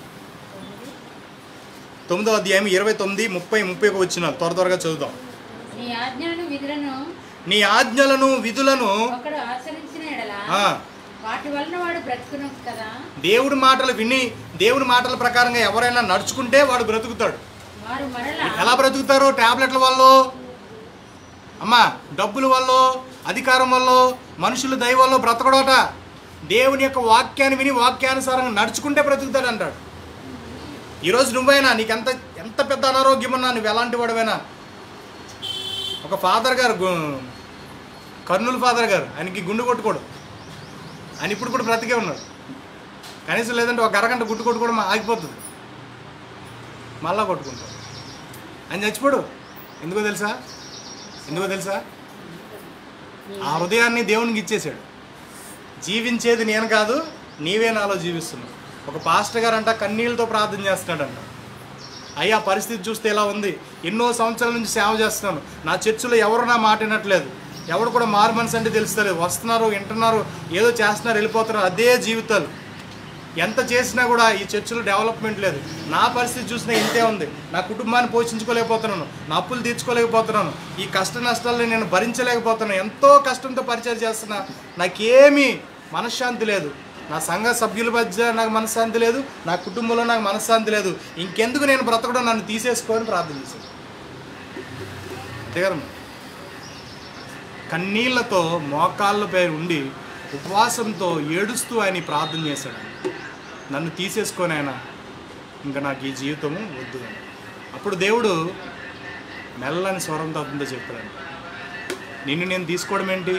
తొమ్మిదో అధ్యాయం ఇరవై తొమ్మిది ముప్పై ముప్పైకి వచ్చిన త్వర త్వరగా చదువుదాం నీ ఆజ్ఞలను విధులను నీ ఆజ్ఞలను విధులను ఒకడు ఆచరించిన ఎడల ఆ, వాటి వలన వాడు బ్రతుకును కదా దేవుడి మాటలు విని దేవుడి మాటల ప్రకారంగా ఎవరైనా నడుచుకుంటే వాడు బ్రతుకుతాడు వారు మరలా ఎలా బ్రతుకుతారు టాబ్లెట్ల వల్ల అమ్మా డబ్బుల వల్ల అధికారం వల్ల మనుషుల దయ వల్ల బ్రతకడోట దేవుని యొక్క వాక్యాన్ని విని వాక్యానుసారంగా నడుచుకుంటే బ్రతుకుతాడు అంటాడు ఈరోజు నువ్వైనా నీకు ఎంత ఎంత పెద్ద అనారోగ్యం ఉన్నా నువ్వు ఎలాంటి వాడువైనా ఒక ఫాదర్ గారు గు- కర్నూలు ఫాదర్ గారు ఆయనకి గుండు కొట్టుకోడు ఆయన ఇప్పుడు కూడా బ్రతికే ఉన్నాడు కనీసం లేదంటే ఒక అరగంట గుడ్డు కొట్టుకోవడం ఆగిపోతుంది మళ్ళా కొట్టుకుంటాడు ఆయన చచ్చిపోడు ఎందుకో తెలుసా ఎందుకో తెలుసా ఆ హృదయాన్ని దేవునికి ఇచ్చేశాడు జీవించేది నేను కాదు నీవే నాలో జీవిస్తున్నావు ఒక పాస్టర్ గారు అంట కన్నీళ్ళతో ప్రార్థన చేస్తున్నాడంట అయ్యా పరిస్థితి చూస్తే ఎలా ఉంది ఎన్నో సంవత్సరాల నుంచి సేవ చేస్తున్నాను నా చర్చిలో ఎవరు నా మాట వినట్లేదు ఎవరు కూడా మారు మనసు అంటే తెలుస్తలేదు వస్తున్నారు వింటున్నారు ఏదో చేస్తున్నారు వెళ్ళిపోతున్నారు అదే జీవితాలు ఎంత చేసినా కూడా ఈ చర్చిలో డెవలప్మెంట్ లేదు నా పరిస్థితి చూసినా ఇంతే ఉంది నా కుటుంబాన్ని పోషించుకోలేకపోతున్నాను నా అప్పులు తీర్చుకోలేకపోతున్నాను ఈ కష్ట నష్టాలని నేను భరించలేకపోతున్నాను ఎంతో కష్టంతో పరిచయం చేస్తున్నా నాకేమీ మనశ్శాంతి లేదు నా సంఘ సభ్యుల మధ్య నాకు మనశ్శాంతి లేదు నా కుటుంబంలో నాకు మనశ్శాంతి లేదు ఇంకెందుకు నేను బ్రతకడం నన్ను తీసేసుకోని ప్రార్థన చేశాను అంతే కదా మరి? కన్నీళ్లతో మోకాళ్ళపై ఉండి ఉపవాసంతో ఏడుస్తూ ఆయన ప్రార్థన చేశాడు నన్ను తీసేసుకొని ఆయన ఇంకా నాకు ఈ జీవితము వద్దు అని అప్పుడు దేవుడు మెల్లని స్వరంతో అతనితో చెప్పాడు నిన్ను నేను తీసుకోవడం ఏంటి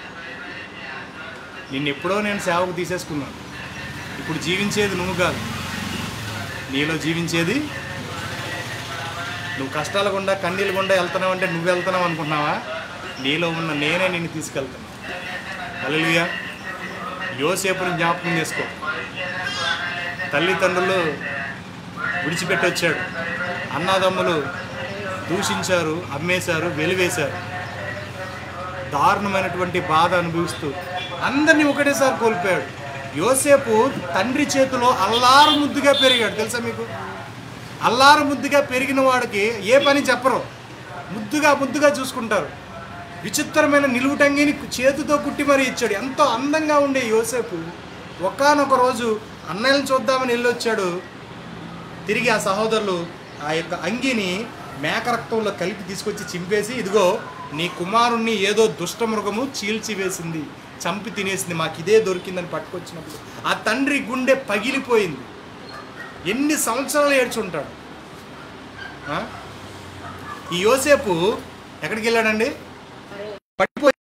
నిన్ను ఎప్పుడో నేను సేవకు తీసేసుకున్నాను ఇప్పుడు జీవించేది నువ్వు కాదు నీలో జీవించేది నువ్వు కష్టాల గుండా కన్నీళ్ళ గుండా వెళ్తున్నావు అంటే నువ్వు వెళ్తున్నావు అనుకుంటున్నావా నీలో ఉన్న నేనే నిన్ను తీసుకెళ్తాను అలలుయా యోసేపుని జ్ఞాపకం చేసుకో తల్లిదండ్రులు విడిచిపెట్టి వచ్చాడు అన్నదమ్ములు దూషించారు అమ్మేశారు వెలివేశారు దారుణమైనటువంటి బాధ అనుభవిస్తూ అందరినీ ఒకటేసారి కోల్పోయాడు యోసేపు తండ్రి చేతిలో అల్లారు ముద్దుగా పెరిగాడు తెలుసా మీకు అల్లారు ముద్దుగా పెరిగిన వాడికి ఏ పని చెప్పరు ముద్దుగా ముద్దుగా చూసుకుంటారు విచిత్రమైన నిలువుటంగిని చేతితో కుట్టి మరీ ఇచ్చాడు ఎంతో అందంగా ఉండే యోసేపు ఒకానొక రోజు అన్నయ్యని చూద్దామని వెళ్ళొచ్చాడు తిరిగి ఆ సహోదరులు ఆ యొక్క అంగిని మేక రక్తంలో కలిపి తీసుకొచ్చి చింపేసి ఇదిగో నీ కుమారుణ్ణి ఏదో దుష్టమృగము చీల్చివేసింది చంపి తినేసింది మాకు ఇదే దొరికిందని పట్టుకొచ్చినప్పుడు ఆ తండ్రి గుండె పగిలిపోయింది ఎన్ని సంవత్సరాలు ఏడ్చుంటాడు ఆ? ఈ యోసేపు ఎక్కడికి వెళ్ళాడండి పడిపోయి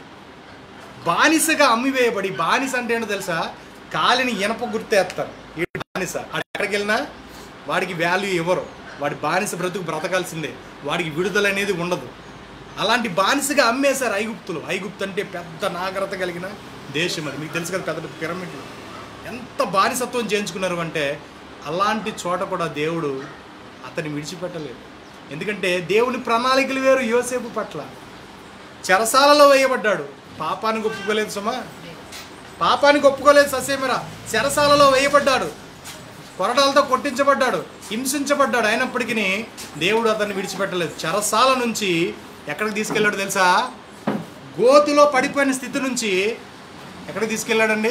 బానిసగా అమ్మివేయబడి బానిస అంటే ఏంటో తెలుసా కాలిని ఇనప గుర్తేస్తారు ఈ బానిస ఆడు ఎక్కడికి వెళ్ళినా వాడికి వాల్యూ ఇవ్వరు వాడి బానిస బ్రతుకు బ్రతకాల్సిందే వాడికి విడుదల అనేది ఉండదు అలాంటి బానిసగా అమ్మేశారు ఐగుప్తులు ఐగుప్తు అంటే పెద్ద నాగరత కలిగిన దేశం అది మీకు తెలుసు కదా పెద్ద పిరమిడ్లు ఎంత బానిసత్వం చేయించుకున్నారు అంటే అలాంటి చోట కూడా దేవుడు అతన్ని విడిచిపెట్టలేదు ఎందుకంటే దేవుని ప్రణాళికలు వేరు యోసేపు పట్ల చెరసాలలో వేయబడ్డాడు పాపానికి ఒప్పుకోలేదు సుమా పాపానికి ఒప్పుకోలేదు ససేమిరా చెరసాలలో వేయబడ్డాడు కొరడాలతో కొట్టించబడ్డాడు హింసించబడ్డాడు అయినప్పటికీ దేవుడు అతన్ని విడిచిపెట్టలేదు చెరసాల నుంచి ఎక్కడికి తీసుకెళ్ళాడు తెలుసా గోతిలో పడిపోయిన స్థితి నుంచి ఎక్కడికి తీసుకెళ్ళాడండి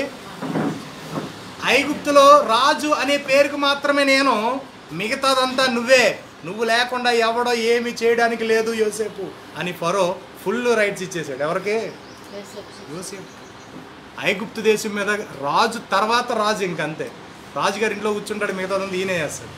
ఐగుప్తులో రాజు అనే పేరుకు మాత్రమే నేను మిగతాదంతా నువ్వే నువ్వు లేకుండా ఎవడో ఏమి చేయడానికి లేదు యోసేపు అని ఫరో ఫుల్ రైట్స్ ఇచ్చేసాడు ఎవరికి యోసేపు ఐగుప్తు దేశం మీద రాజు తర్వాత రాజు ఇంకంతే రాజుగారి ఇంట్లో కూర్చుంటాడు మిగతాదంతా ఈయనే చేస్తాడు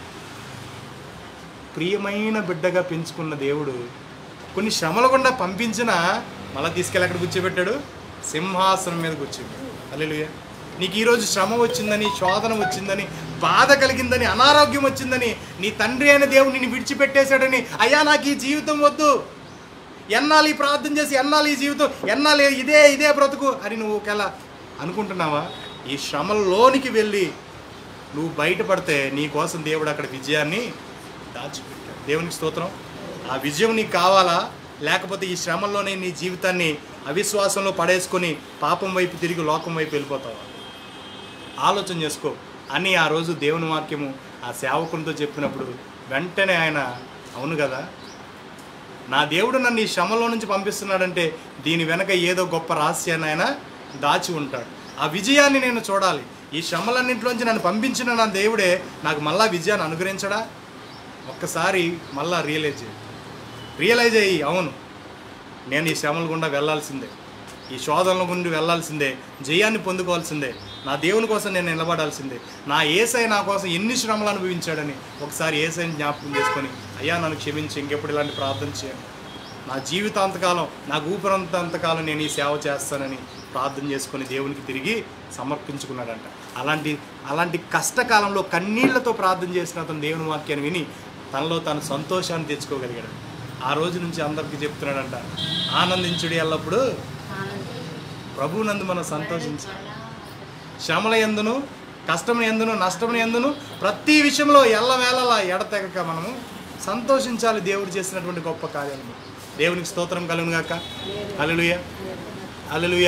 ప్రియమైన బిడ్డగా పెంచుకున్న దేవుడు కొన్ని శ్రమల గుండా పంపించినా మళ్ళీ తీసుకెళ్ళి అక్కడ కూర్చోబెట్టాడు సింహాసనం మీద కూర్చోబెట్టాడు అల్లెలుయ నీకు ఈరోజు శ్రమ వచ్చిందని శోధన వచ్చిందని బాధ కలిగిందని అనారోగ్యం వచ్చిందని నీ తండ్రి అయిన దేవుడు నిన్ను విడిచిపెట్టేశాడని అయ్యా నాకు ఈ జీవితం వద్దు ఎన్నాళ్ళు ఈ ప్రార్థన చేసి ఎన్నాళ్ళు ఈ జీవితం ఎన్నాళ్ళు ఇదే ఇదే బ్రతుకు అని నువ్వు ఒకవేళ అనుకుంటున్నావా ఈ శ్రమల్లోనికి వెళ్ళి నువ్వు బయటపడితే నీ కోసం దేవుడు అక్కడ విజయాన్ని దాచిపెట్టాడు దేవునికి స్తోత్రం ఆ విజయం నీకు కావాలా లేకపోతే ఈ శ్రమల్లోనే నీ జీవితాన్ని అవిశ్వాసంలో పడేసుకొని పాపం వైపు తిరిగి లోకం వైపు వెళ్ళిపోతావా ఆలోచన చేసుకో అని ఆ రోజు దేవుని వాక్యము ఆ సేవకునితో చెప్పినప్పుడు వెంటనే ఆయన అవును కదా నా దేవుడు నన్ను ఈ శ్రమలో నుంచి పంపిస్తున్నాడంటే దీని వెనక ఏదో గొప్ప రహస్యాన్ని ఆయన దాచి ఉంటాడు ఆ విజయాన్ని నేను చూడాలి ఈ శ్రమలన్నింటిలోంచి నన్ను పంపించిన నా దేవుడే నాకు మళ్ళా విజయాన్ని అనుగ్రహించడా ఒక్కసారి మళ్ళా రియలైజ్ చేయి రియలైజ్ అయ్యి అవును నేను ఈ శ్రమల గుండా వెళ్ళాల్సిందే ఈ శోధనల గుండి వెళ్ళాల్సిందే జయాన్ని పొందుకోవాల్సిందే నా దేవుని కోసం నేను నిలబడాల్సిందే నా ఏసై నా కోసం ఎన్ని శ్రమలు అనుభవించాడని ఒకసారి ఏసైని జ్ఞాపకం చేసుకొని అయ్యా నన్ను క్షమించి ఇంకెప్పుడు ఇలాంటి ప్రార్థన చేయండి నా జీవితాంతకాలం నా ఊపిరంతంతకాలం నేను ఈ సేవ చేస్తానని ప్రార్థన చేసుకొని దేవునికి తిరిగి సమర్పించుకున్నాడంట అలాంటి అలాంటి కష్టకాలంలో కన్నీళ్లతో ప్రార్థన చేసిన అతను దేవుని వాక్యాన్ని విని తనలో తాను సంతోషాన్ని తెచ్చుకోగలిగాడు ఆ రోజు నుంచి అందరికీ చెప్తున్నాడంట ఆనందించుడి ఎల్లప్పుడూ ప్రభువునందు మనం సంతోషించాలి శ్రమల ఎందును కష్టం ఎందును నష్టం ఎందును ప్రతి విషయంలో ఎల్లవేళలా ఎడతెగక మనము సంతోషించాలి దేవుడు చేసినటువంటి గొప్ప కార్యాలను దేవునికి స్తోత్రం కలుగును గాక అలలుయ అలలుయ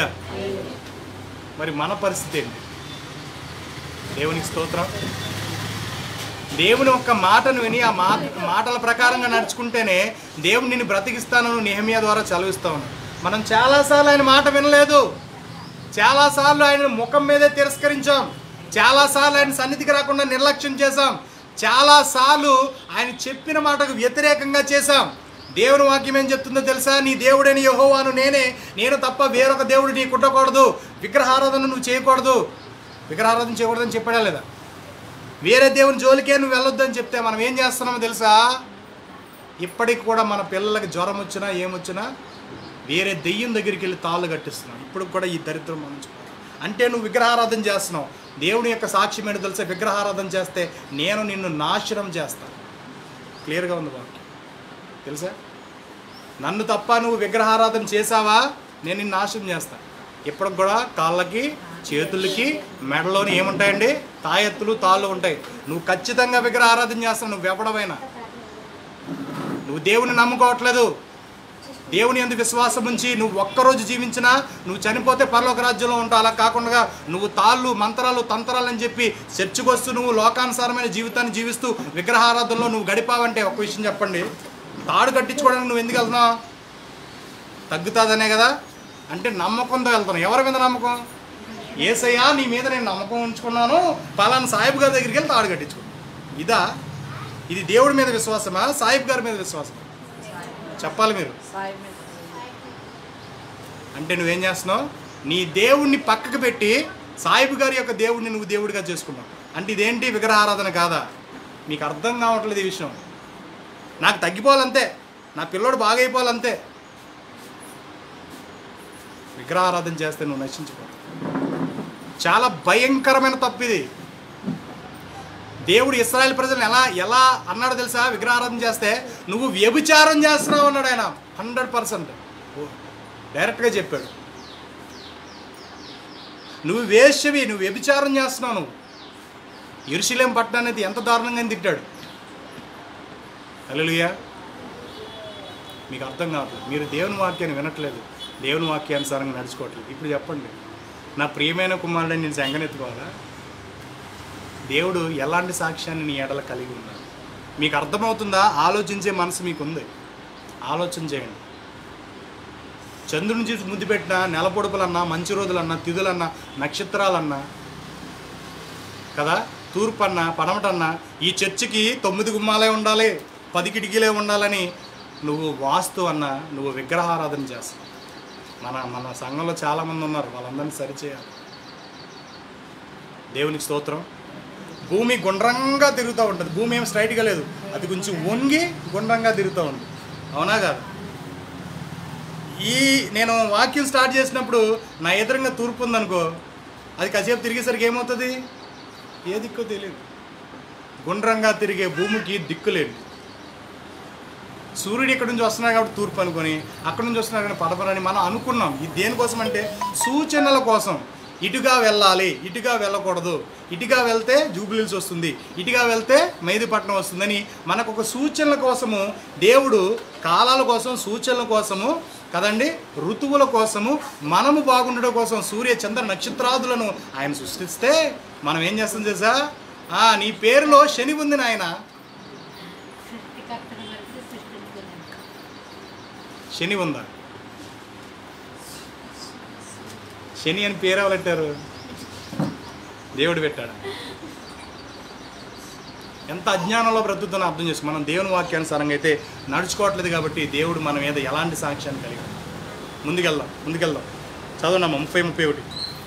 మరి మన పరిస్థితి ఏంటి దేవునికి స్తోత్రం దేవుని ఒక్క మాటను విని ఆ మాట మాటల ప్రకారంగా నడుచుకుంటేనే దేవుడు నిన్ను బ్రతికిస్తానని నిహమియా ద్వారా చదివిస్తా ఉన్నాడు మనం చాలాసార్లు ఆయన మాట వినలేదు చాలాసార్లు ఆయన ముఖం మీదే తిరస్కరించాం చాలాసార్లు ఆయన సన్నిధికి రాకుండా నిర్లక్ష్యం చేశాం చాలాసార్లు ఆయన చెప్పిన మాటకు వ్యతిరేకంగా చేశాం దేవుని వాక్యం ఏం చెప్తుందో తెలుసా నీ దేవుడని యహోవాను నేనే నేను తప్ప వేరొక దేవుడు నీ కుట్టకూడదు విగ్రహారాధన నువ్వు చేయకూడదు విగ్రహారాధన చేయకూడదని చెప్పాడా లేదా వేరే దేవుని జోలికే నువ్వు వెళ్ళొద్దని చెప్తే మనం ఏం చేస్తున్నామో తెలుసా ఇప్పటికి కూడా మన పిల్లలకి జ్వరం వచ్చినా ఏమొచ్చినా వేరే దెయ్యం దగ్గరికి వెళ్ళి తాళ్ళు కట్టిస్తున్నాం ఇప్పుడు కూడా ఈ దరిద్రం మనం చూడాలి. అంటే నువ్వు విగ్రహారాధన చేస్తున్నావు దేవుని యొక్క సాక్ష్యం ఏంటో తెలిసే విగ్రహారాధన చేస్తే నేను నిన్ను నాశనం చేస్తాను క్లియర్గా ఉంది వాక్యం తెలుసా నన్ను తప్ప నువ్వు విగ్రహారాధన చేసావా నేను నిన్ను నాశనం చేస్తాను ఇప్పటికి కూడా కాళ్ళకి చేతులకి మెడలోని ఏముంటాయండి తాయెత్తులు తాళ్ళు ఉంటాయి నువ్వు ఖచ్చితంగా విగ్రహారాధన చేస్తావు నువ్వు ఎవడమైనా నువ్వు దేవుని నమ్ముకోవట్లేదు దేవుని ఎందుకు విశ్వాసం ఉంచి నువ్వు ఒక్కరోజు జీవించినా నువ్వు చనిపోతే పరలోక రాజ్యంలో ఉంటావు అలా కాకుండా నువ్వు తాళ్ళు మంత్రాలు తంత్రాలు అని చెప్పి చర్చకు వస్తూ నువ్వు లోకానుసారమైన జీవితాన్ని జీవిస్తూ విగ్రహారాధనలో నువ్వు గడిపావంటే ఒక విషయం చెప్పండి తాడు కట్టించుకోవడానికి నువ్వు ఎందుకు వెళ్తున్నావు తగ్గుతుందనే కదా అంటే నమ్మకంతో వెళ్తున్నావు ఎవరి మీద నమ్మకం ఏసయ్యా నీ మీద నేను నమ్మకం ఉంచుకున్నాను పలానా సాహిబ్ గారి దగ్గరికి వెళ్ళి తాడు కట్టించుకున్నాను ఇదా ఇది దేవుడి మీద విశ్వాసమా సాహిబ్ గారి మీద విశ్వాసమా చెప్పాలి మీరు అంటే నువ్వేం చేస్తున్నావు నీ దేవుణ్ణి పక్కకు పెట్టి సాయిబు గారి యొక్క దేవుడిని నువ్వు దేవుడిగా చేసుకున్నావు అంటే ఇదేంటి విగ్రహారాధన కాదా నీకు అర్థం కావట్లేదు ఈ విషయం నాకు తగ్గిపోవాలంతే నా పిల్లోడు బాగైపోవాలంతే విగ్రహారాధన చేస్తే నువ్వు నశించిపోతావు చాలా భయంకరమైన తప్పు ఇది దేవుడు ఇస్రాయల్ ప్రజలను ఎలా ఎలా అన్నాడు తెలుసా విగ్రహారాధన చేస్తే నువ్వు వ్యభిచారం చేస్తున్నావు అన్నాడు ఆయన హండ్రెడ్ పర్సెంట్ డైరెక్ట్గా చెప్పాడు నువ్వు వేశ్యవి నువ్వు వ్యభిచారం చేస్తున్నావు నువ్వు ఇరుషులేం పట్టణాన్ని ఎంత దారుణంగా తిట్టాడు హల్లెలూయా మీకు అర్థం కావట్లేదు మీరు దేవుని వాక్యాన్ని వినట్లేదు దేవుని వాక్యానుసారంగా నడుచుకోవట్లేదు ఇప్పుడు చెప్పండి నా ప్రియమైన కుమారుడిని నేను సంగనెత్తుకోవాలా దేవుడు ఎలాంటి సాక్ష్యాన్ని నీ ఎడల కలిగి ఉన్నాడు మీకు అర్థమవుతుందా ఆలోచించే మనసు మీకు ఉంది ఆలోచన చేయండి చంద్రుని చూసి ముద్దు పెట్టిన నెల పొడుపులన్నా మంచి రోజులన్నా తిథులన్నా నక్షత్రాలన్నా కదా తూర్పు అన్న పడమటన్నా ఈ చర్చికి తొమ్మిది గుమ్మాలే ఉండాలి పది కిటికీలే ఉండాలని నువ్వు వాస్తు అన్న నువ్వు విగ్రహారాధన చేస్తావు మన మన సంఘంలో చాలామంది ఉన్నారు వాళ్ళందరినీ సరిచేయాలి దేవునికి స్తోత్రం భూమి గుండ్రంగా తిరుగుతూ ఉంటుంది భూమి ఏం స్ట్రైట్గా లేదు అది కొంచెం వంగి గుండ్రంగా తిరుగుతూ ఉంది అవునా కాదు ఈ నేను వాక్యం స్టార్ట్ చేసినప్పుడు నా ఎదురుగా తూర్పు ఉందనుకో అది కాసేపు తిరిగేసరికి ఏమవుతుంది ఏ దిక్కో తెలియదు గుండ్రంగా తిరిగే భూమికి దిక్కులేదు సూర్యుడు ఇక్కడ నుంచి వస్తున్నాడు కాబట్టి తూర్పు అనుకొని అక్కడ నుంచి వస్తున్నాడు కానీ పడపరని మనం అనుకున్నాం ఇది దేనికోసం అంటే సూచనల కోసం ఇటుగా వెళ్ళాలి ఇటుగా వెళ్ళకూడదు ఇటుగా వెళ్తే జూబిలీస్ వస్తుంది ఇటుగా వెళ్తే మెహదీపట్నం వస్తుందని మనకు ఒక సూచనల కోసము దేవుడు కాలాల కోసం సూచనల కోసము కదండి ఋతువుల కోసము మనము బాగుండడం కోసం సూర్య చంద్ర నక్షత్రాదులను ఆయన సృష్టిస్తే మనం ఏం చేస్తాం తెలుసా ఆ, నీ పేరులో శని ఉంది నాయన సృష్టికర్తను మరిచి సృష్టించుకున్నాను శని ఉందా శని అని పేరు ఎవరు పెట్టారు దేవుడు పెట్టాడు ఎంత అజ్ఞానంలో బ్రతుకుతున్నా అర్థం చేసుకో మనం దేవుని వాక్యానుసారంగా అయితే నడుచుకోవట్లేదు కాబట్టి దేవుడు మన మీద ఎలాంటి సాక్ష్యాన్ని కలిగి ఉన్నాడు. ముందుకెళ్దాం ముందుకెళ్దాం చదవండమ్మా ముప్పై ముప్పై ఒకటి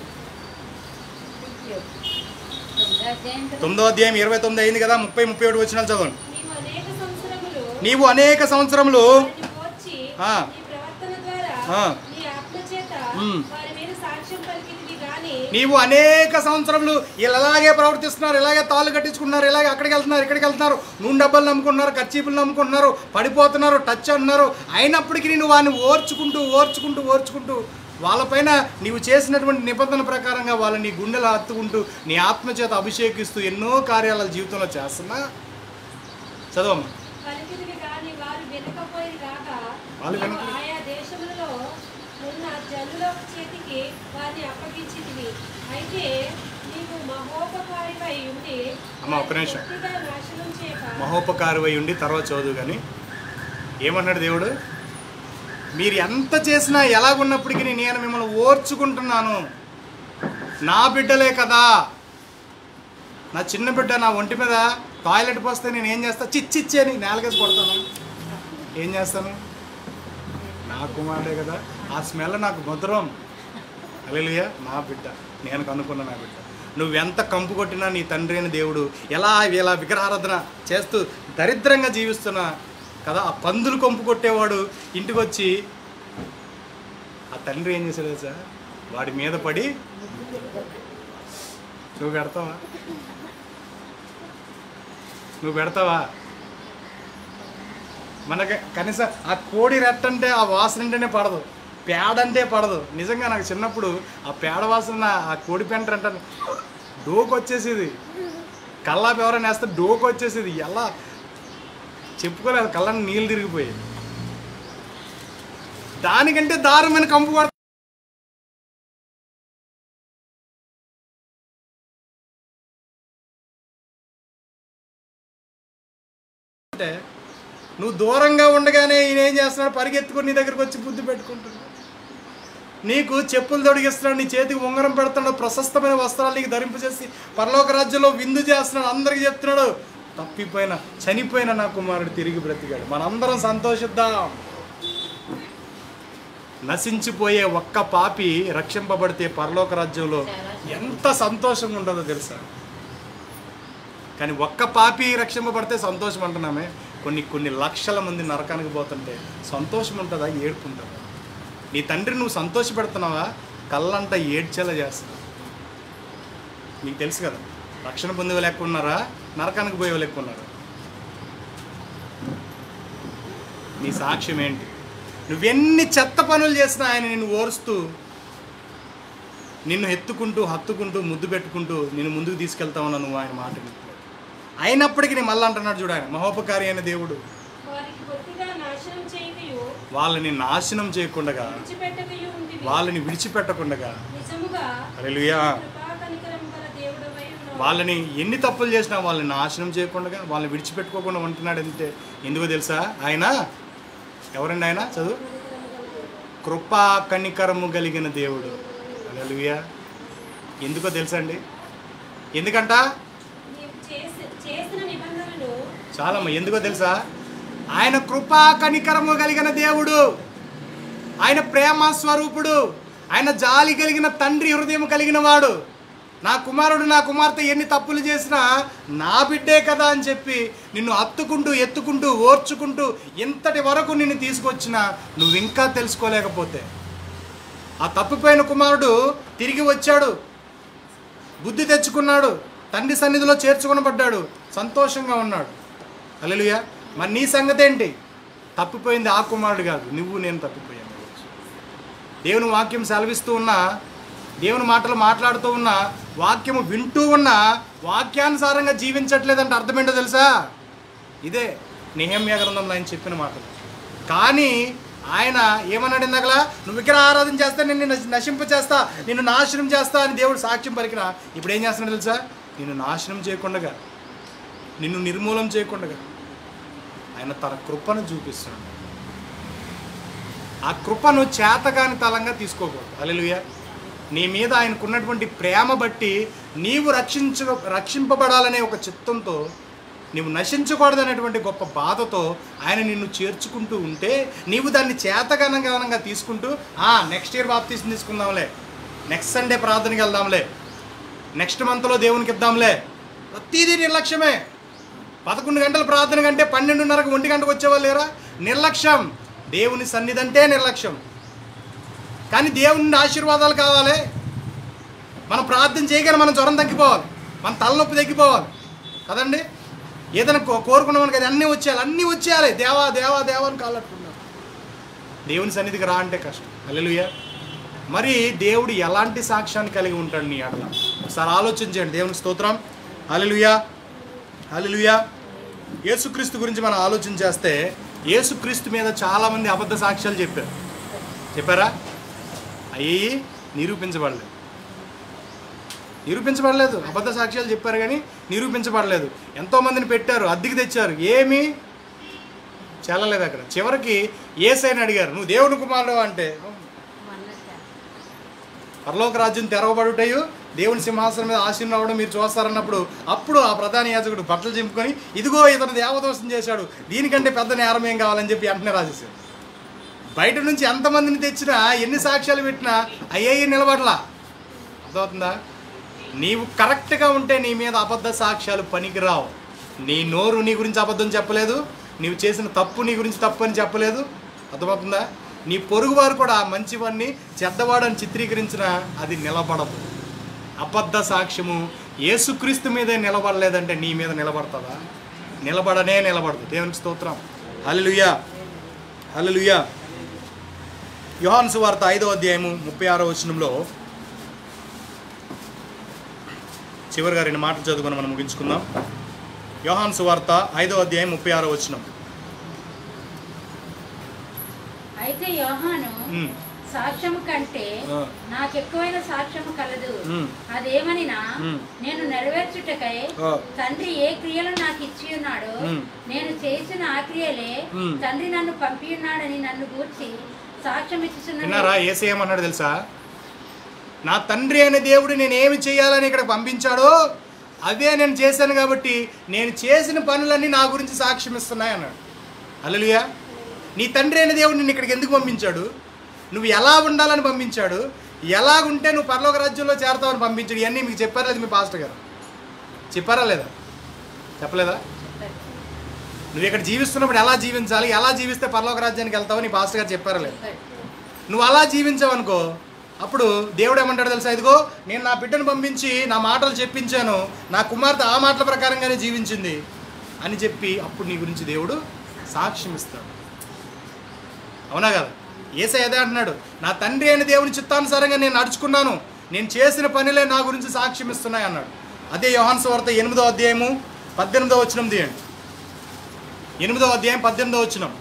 తొమ్మిదో అధ్యాయం కదా? తొమ్మిదో అధ్యాయం ఇరవై తొమ్మిది అయింది కదా ముప్పై ముప్పై ఒకటి వచ్చిన చదవండి నీవు అనేక సంవత్సరములు నీవు అనేక సంవత్సరములు వారిని పోర్చి ఆ. నీ ప్రవర్తన ద్వారా ఆ. నీ ఆత్మ చేత ఉమ్. వారి మీద సాక్ష్యం పలికింది గాని నీవు అనేక సంవత్సరములు వీళ్ళు ఇలాగే ప్రవర్తిస్తున్నారు ఇలాగే తాళ్ళు కట్టించుకున్నారు ఇలాగే అక్కడికి వెళ్తున్నారు ఇక్కడికి వెళ్తున్నారు నూనె డబ్బాలు నమ్ముకుంటున్నారు కచ్చీపులు నమ్ముకుంటున్నారు పడిపోతున్నారు టచ్ అంటున్నారు అయినప్పటికీ నేను వాడిని ఓర్చుకుంటూ ఓర్చుకుంటూ ఓర్చుకుంటూ వాళ్ళపైన నీవు చేసినటువంటి నిబంధన ప్రకారంగా వాళ్ళని నీ గుండెలు హత్తుకుంటూ నీ ఆత్మచేత అభిషేకిస్తూ ఎన్నో కార్యాల జీవితంలో చేస్తున్నా చదవమ్మా పలికిదివి గాని వారు వినకపోయి కాక వాళ్ళు నీవు వినక- ఆయా దేశములలో ఉన్న జనుల చేతికి వారిని అప్పగించితివి అయితే నీకు మహోపకారిపై ఉండి అమ్మ, ఒక్క నిమిషం. వారిని పూర్తిగా నాశనం చేయక మహోపకారమై ఉండి తర్వాత చదువు కానీ ఏమన్నాడు దేవుడు మీరు ఎంత చేసినా ఎలాగున్నప్పటికీ నేను మిమ్మల్ని ఓర్చుకుంటున్నాను నా బిడ్డలే కదా నా చిన్న బిడ్డ నా ఒంటి మీద టాయిలెట్ పోస్తే నేను ఏం చేస్తా చిచ్చిచ్చి అని నేలకేసి కొడతాను ఏం చేస్తాను నా కుమారుడే కదా ఆ స్మెల్ నాకు మధురం అలెలుయ నా బిడ్డ నేను కనుక్కున్న నా బిడ్డ నువ్వెంత కంపు కొట్టినా నీ తండ్రి అయిన దేవుడు ఎలా ఇలా విగ్రహారాధన చేస్తూ దరిద్రంగా జీవిస్తున్నా కదా ఆ పందులు కంపు కొట్టేవాడు ఇంటికి వచ్చి ఆ తండ్రి ఏం చేశాడు సార్ వాడి మీద పడి నువ్వు పెడతావా నువ్వు పెడతావా మనకి కనీసం ఆ కోడి రెట్టంటే ఆ వాసన అంటేనే పడదు పేడ అంటే పడదు నిజంగా నాకు చిన్నప్పుడు ఆ పేడ వాసన ఆ కోడి పెంట అంటే డోకు వచ్చేసేది కల్లాపు ఎవరైనా వేస్తే డోకు వచ్చేసేది ఎలా చెప్పుకోలేదు కళ్ళని నీళ్ళు తిరిగిపోయాయి దానికంటే దారుణమైన కంపు కొడ అంటే నువ్వు దూరంగా ఉండగానే ఈయన ఏం చేస్తున్నాడు పరిగెత్తుకొని నీ దగ్గరకు వచ్చి బుద్ధి పెట్టుకుంటున్నాడు నీకు చెప్పులు తొడిగిస్తున్నాడు నీ చేతికి ఉంగరం పెడుతున్నాడు ప్రశస్తమైన వస్త్రాలు నీకు ధరింపజేసి పరలోక రాజ్యంలో విందు చేస్తున్నాడు అందరికి చెప్తున్నాడు తప్పిపోయిన చనిపోయిన నా కుమారుడు తిరిగి బ్రతికాడు మనందరం సంతోషిద్దాం నశించిపోయే ఒక్క పాపి రక్షింపబడితే పరలోక రాజ్యంలో ఎంత సంతోషంగా ఉంటుందో తెలుసా కానీ ఒక్క పాపి రక్షింపబడితే సంతోషం అంటున్నామే కొన్ని కొన్ని లక్షల మంది నరకానికి పోతుంటే సంతోషం ఉంటుందా ఏడుపు ఉంటుందా నీ తండ్రి నువ్వు సంతోషపెడుతున్నావా కళ్ళంట ఏడ్చేలా చేస్తున్నావు నీకు తెలుసు కదా రక్షణ పొందే వాళ్ళు ఎక్కువ ఉన్నారా నరకానికి పోయే వాళ్ళు ఎక్కువ ఉన్నారా నీ సాక్ష్యం ఏంటి నువ్వెన్ని చెత్త పనులు చేసినా ఆయన నిన్ను ఓరుస్తూ నిన్ను ఎత్తుకుంటూ హత్తుకుంటూ ముద్దు పెట్టుకుంటూ నిన్ను ముందుకు తీసుకెళ్తామన్నా నువ్వు ఆయన మాట వింటున్నావు. అయినప్పటికీ నేను మళ్ళీ అంటున్నాడు చూడ ఆయన మహోపకారి అయిన దేవుడు వారికి బొత్తిగా నాశనం చేయకయు వాళ్ళని నాశనం చేయకుండా విడిచిపెట్టకయు ఉంటివి వాళ్ళని విడిచిపెట్టకుండా నిజముగా హల్లెలూయా కృపా కనికరం గల దేవుడవై ఉన్నావు. వాళ్ళని ఎన్ని తప్పులు చేసినా వాళ్ళని నాశనం చేయకుండా వాళ్ళని విడిచిపెట్టుకోకుండా ఉంటున్నాడు అంటే ఎందుకో తెలుసా ఆయన ఎవరండి ఆయన చదువు కృపా కనికరము కలిగిన దేవుడు హల్లెలూయా ఎందుకో తెలుసా అండి ఎందుకంట నీవు చేసి చేసిన నిబంధనను చాలమ్మ ఎందుకో తెలుసా ఆయన కృపా కనికరము కలిగిన దేవుడు ఆయన ప్రేమ స్వరూపుడు ఆయన జాలి కలిగిన తండ్రి హృదయం కలిగిన వాడు నా కుమారుడు నా కుమార్తె ఎన్ని తప్పులు చేసినా నా బిడ్డే కదా అని చెప్పి నిన్ను హత్తుకుంటూ ఎత్తుకుంటూ ఓర్చుకుంటూ ఇంతటి వరకు నిన్ను తీసుకొచ్చినా నువ్వు ఇంకా తెలుసుకోలేకపోతే ఆ తప్పిపోయిన కుమారుడు తిరిగి వచ్చాడు బుద్ధి తెచ్చుకున్నాడు తండ్రి సన్నిధిలో చేర్చుకొనబడ్డాడు సంతోషంగా ఉన్నాడు అల్లెలుయా మరి నీ సంగతి ఏంటి తప్పిపోయింది ఆ కుమారుడు కాదు నువ్వు నేను తప్పిపోయాను ఈరోజు. దేవుని వాక్యం సెలవిస్తూ ఉన్నా దేవుని మాటలు మాట్లాడుతూ ఉన్నా వాక్యము వింటూ ఉన్నా వాక్యానుసారంగా జీవించట్లేదంటే అర్థం ఏంటో తెలుసా ఇదే నిహమ్య గ్రంథంలో ఆయన చెప్పిన మాటలు కానీ ఆయన ఏమన్నాడు ఇందాకలా నువ్వు ఇక్కడ ఆరాధన చేస్తా నిన్ను నశ- నశింప చేస్తా నిన్ను నాశనం చేస్తా అని దేవుడు సాక్ష్యం పలికిన ఇప్పుడు ఏం చేస్తున్నాడు తెలుసా నిన్ను నాశనం చేయకుండా నిన్ను నిర్మూలం చేయకుండా ఆయన తన కృపను చూపిస్తున్నాడు ఆ కృపను చేతకాని తలంగా తీసుకోకూడదు అలెలుయ నీ మీద ఆయనకున్నటువంటి ప్రేమ బట్టి నీవు రక్షించ రక్షింపబడాలనే ఒక చిత్తంతో నీవు నశించకూడదనేటువంటి గొప్ప బాధతో ఆయన నిన్ను చేర్చుకుంటూ ఉంటే నీవు దాన్ని చేతగనగనంగా తీసుకుంటూ ఆ నెక్స్ట్ ఇయర్ బాప్తీసం తీసుకుందాంలే నెక్స్ట్ సండే ప్రార్థనకి వెళ్దాంలే నెక్స్ట్ మంత్లో దేవునికి ఇద్దాంలే ప్రతిదీ నిర్లక్ష్యమే పదకొండు గంటల ప్రార్థన కంటే పన్నెండున్నరకు ఒంటి గంటకు వచ్చేవాళ్ళు లేరా నిర్లక్ష్యం దేవుని సన్నిధి అంటే నిర్లక్ష్యం కానీ దేవుని నుండి ఆశీర్వాదాలు కావాలి మనం ప్రార్థన చేయగానే మనం జ్వరం తగ్గిపోవాలి మన తలనొప్పి తగ్గిపోవాలి కదండి ఏదైనా కో- కోరుకున్నామని కదా అన్నీ వచ్చేయాలి అన్నీ వచ్చేయాలి దేవా దేవా దేవా అని కాళ్ళట్టుకున్నాం దేవుని సన్నిధికి రా అంటే కష్టం అల్లెలుయ్య మరి దేవుడు ఎలాంటి సాక్ష్యాన్ని కలిగి ఉంటాడు నీ అడల ఒకసారి ఆలోచించండి దేవుని స్తోత్రం అల్లెలుయా హల్లెలూయా యేసుక్రీస్తు గురించి మనం ఆలోచన చేస్తే యేసుక్రీస్తు మీద చాలామంది అబద్ధ సాక్ష్యాలు చెప్పారు చెప్పారా అవి నిరూపించబడలేదు నిరూపించబడలేదు అబద్ధ సాక్ష్యాలు చెప్పారు కానీ నిరూపించబడలేదు ఎంతోమందిని పెట్టారు అద్దెకి తెచ్చారు ఏమీ చెల్లలేదు అక్కడ చివరికి ఏసైని అడిగారు నువ్వు దేవుని కుమారుడు అంటే పరలోక రాజ్యం తెరవబడుటయు దేవుని సింహాసనం మీద ఆశీర్వాదం అవ్వడం మీరు చూస్తారన్నప్పుడు అప్పుడు ఆ ప్రధాన యాజకుడు బట్టలు చింపుకొని ఇదిగో ఇతను దేవదోషం చేశాడు దీనికంటే పెద్ద నేరం ఏం కావాలని చెప్పి వెంటనే రాసేసాడు బయట నుంచి ఎంతమందిని తెచ్చినా ఎన్ని సాక్ష్యాలు పెట్టినా అయ్యే నిలబడలా అర్థమవుతుందా నీవు కరెక్ట్గా ఉంటే నీ మీద అబద్ధ సాక్ష్యాలు పనికిరావు నీ నోరు నీ గురించి అబద్ధం చెప్పలేదు నీవు చేసిన తప్పు నీ గురించి తప్పు అని చెప్పలేదు అర్థమవుతుందా నీ పొరుగువారు కూడా మంచివాడిని చెడ్డవాడని చిత్రీకరించిన అది నిలబడదు అబద్ధ సాక్ష్యము యేసుక్రీస్తు మీదే నిలబడలేదంటే నీ మీద నిలబడుతుందా నిలబడనే నిలబడదు దేవునికి స్తోత్రం హల్లెలూయా హల్లెలూయా యోహాను సువార్త ఐదో అధ్యాయము ముప్పై ఆరో వచనంలో చివరిగా రెండు మాటలు చదువుకొని మనం ముగించుకుందాం యోహాను సువార్త ఐదో అధ్యాయం ముప్పై ఆరో వచనం అయితే యోహాను ఉమ్, సాక్ష్యము కంటే ఆ. నాకు ఎక్కువైన సాక్ష్యము కలదు ఉమ్. అదేమనినా ఉమ్. నేను నెరవేర్చుటకై ఆ. తండ్రి ఏ క్రియలు నాకు ఇచ్చి ఉన్నాడో ఉమ్. నేను చేసిన ఆ క్రియలే ఉమ్. తండ్రి నన్ను పంపి ఉన్నాడని నన్ను గూర్చి సాక్ష్యం విన్నారా ఇచ్చుచున్నాడు ఏసీ ఏమన్నాడు తెలుసా నా తండ్రి అనే దేవుడు నేను ఏమి చేయాలని ఇక్కడ పంపించాడో అదే నేను చేశాను కాబట్టి నేను చేసిన పనులన్నీ నా గురించి సాక్ష్యం ఇస్తున్నాయి అన్నాడు అల్లెలుయా నీ తండ్రి అయిన దేవుడు నిన్ను ఇక్కడికి ఎందుకు పంపించాడు నువ్వు ఎలా ఉండాలని పంపించాడు ఎలా ఉంటే నువ్వు పరలోక రాజ్యంలో చేరతావని పంపించాడు ఇవన్నీ మీకు చెప్పారా లేదు మీ పాస్టర్ గారు చెప్పారా లేదా చెప్పలేదా నువ్వు ఇక్కడ జీవిస్తున్నప్పుడు ఎలా జీవించాలి ఎలా జీవిస్తే పరలోక రాజ్యానికి వెళ్తావో నీ పాస్టర్ గారు చెప్పారా లేదు నువ్వు అలా జీవించావు అనుకో అప్పుడు దేవుడు ఏమంటాడు తెలుసా ఇదిగో నేను నా బిడ్డను పంపించి నా మాటలు చెప్పించాను నా కుమార్తె ఆ మాటల ప్రకారంగానే జీవించింది అని చెప్పి అప్పుడు నీ గురించి దేవుడు సాక్ష్యం ఇస్తాడు అవునా కదా ఏసై అదే అంటున్నాడు నా తండ్రి అయిన దేవుని చిత్తానుసారంగా నేను నడుచుకున్నాను నేను చేసిన పనులే నా గురించి సాక్ష్యం ఇస్తున్నాయి అన్నాడు అదే యోహాన్ సువార్త ఎనిమిదో అధ్యాయము పద్దెనిమిదో వచనం తీయండి ఎనిమిదో అధ్యాయం పద్దెనిమిదో వచనం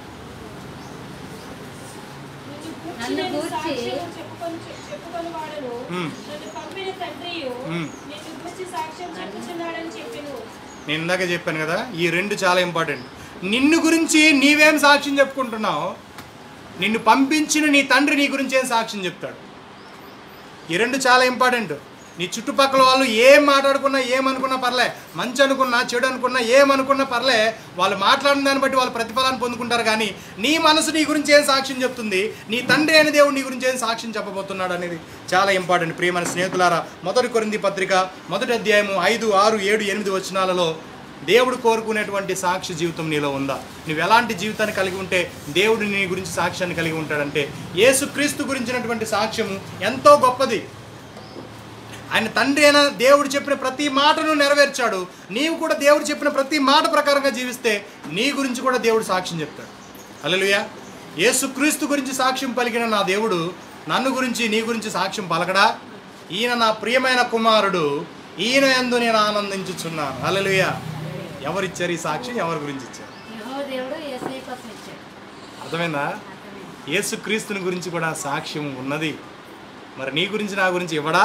నన్ను గూర్చి సాక్ష్యం చెప్పుకొని చెప్పుకొని వాడను ఉమ్. నన్ను పంపిన తండ్రియు ఉమ్. నిన్ను గురించి సాక్ష్యం చెప్పుచున్నాడని చెప్పెను నేను ఇందాక చెప్పాను కదా ఈ రెండు చాలా ఇంపార్టెంట్ నిన్ను గురించి నీవేం సాక్ష్యం చెప్పుకుంటున్నావు నిన్ను పంపించిన నీ తండ్రి నీ గురించి ఏం సాక్ష్యం చెప్తాడు ఈ రెండు చాలా ఇంపార్టెంట్ నీ చుట్టుపక్కల వాళ్ళు ఏం మాట్లాడుకున్నా ఏమనుకున్నా పర్లే మంచి అనుకున్నా చెడు అనుకున్నా ఏమనుకున్నా పర్లే వాళ్ళు మాట్లాడిన దాన్ని బట్టి వాళ్ళు ప్రతిఫలాన్ని పొందుకుంటారు కానీ నీ మనసు నీ గురించి ఏం సాక్ష్యం చెప్తుంది నీ తండ్రి అయిన దేవుడు నీ గురించి ఏం సాక్ష్యం చెప్పబోతున్నాడు అనేది చాలా ఇంపార్టెంట్ ప్రియమైన స్నేహితులారా మొదటి కొరింది పత్రిక మొదటి అధ్యాయము ఐదు ఆరు ఏడు ఎనిమిది వచనాలలో దేవుడు కోరుకునేటువంటి సాక్షి జీవితం నీలో ఉందా నువ్వు ఎలాంటి జీవితాన్ని కలిగి ఉంటే దేవుడు నీ గురించి సాక్ష్యాన్ని కలిగి ఉంటాడంటే యేసుక్రీస్తు గురించినటువంటి సాక్ష్యము ఎంతో గొప్పది ఆయన తండ్రి అయిన దేవుడు చెప్పిన ప్రతి మాటను నెరవేర్చాడు నీవు కూడా దేవుడు చెప్పిన ప్రతి మాట ప్రకారంగా జీవిస్తే నీ గురించి కూడా దేవుడు సాక్ష్యం చెప్తాడు అల్లెలుయా యేసుక్రీస్తు గురించి సాక్ష్యం పలికిన నా దేవుడు నన్ను గురించి నీ గురించి సాక్ష్యం పలకడా ఈయన నా ప్రియమైన కుమారుడు ఈయన ఎందు నేను ఆనందించుచున్నాను అల్లెలుయా ఎవరిచ్చారు ఈ సాక్ష్యం ఎవరి గురించి ఇచ్చారు యహో దేవుడు ఏసై కోసం ఇచ్చాడు అర్థమైందా అర్థమైంది. యేసుక్రీస్తుని గురించి కూడా సాక్ష్యం ఉన్నది మరి నీ గురించి నా గురించి ఇవ్వడా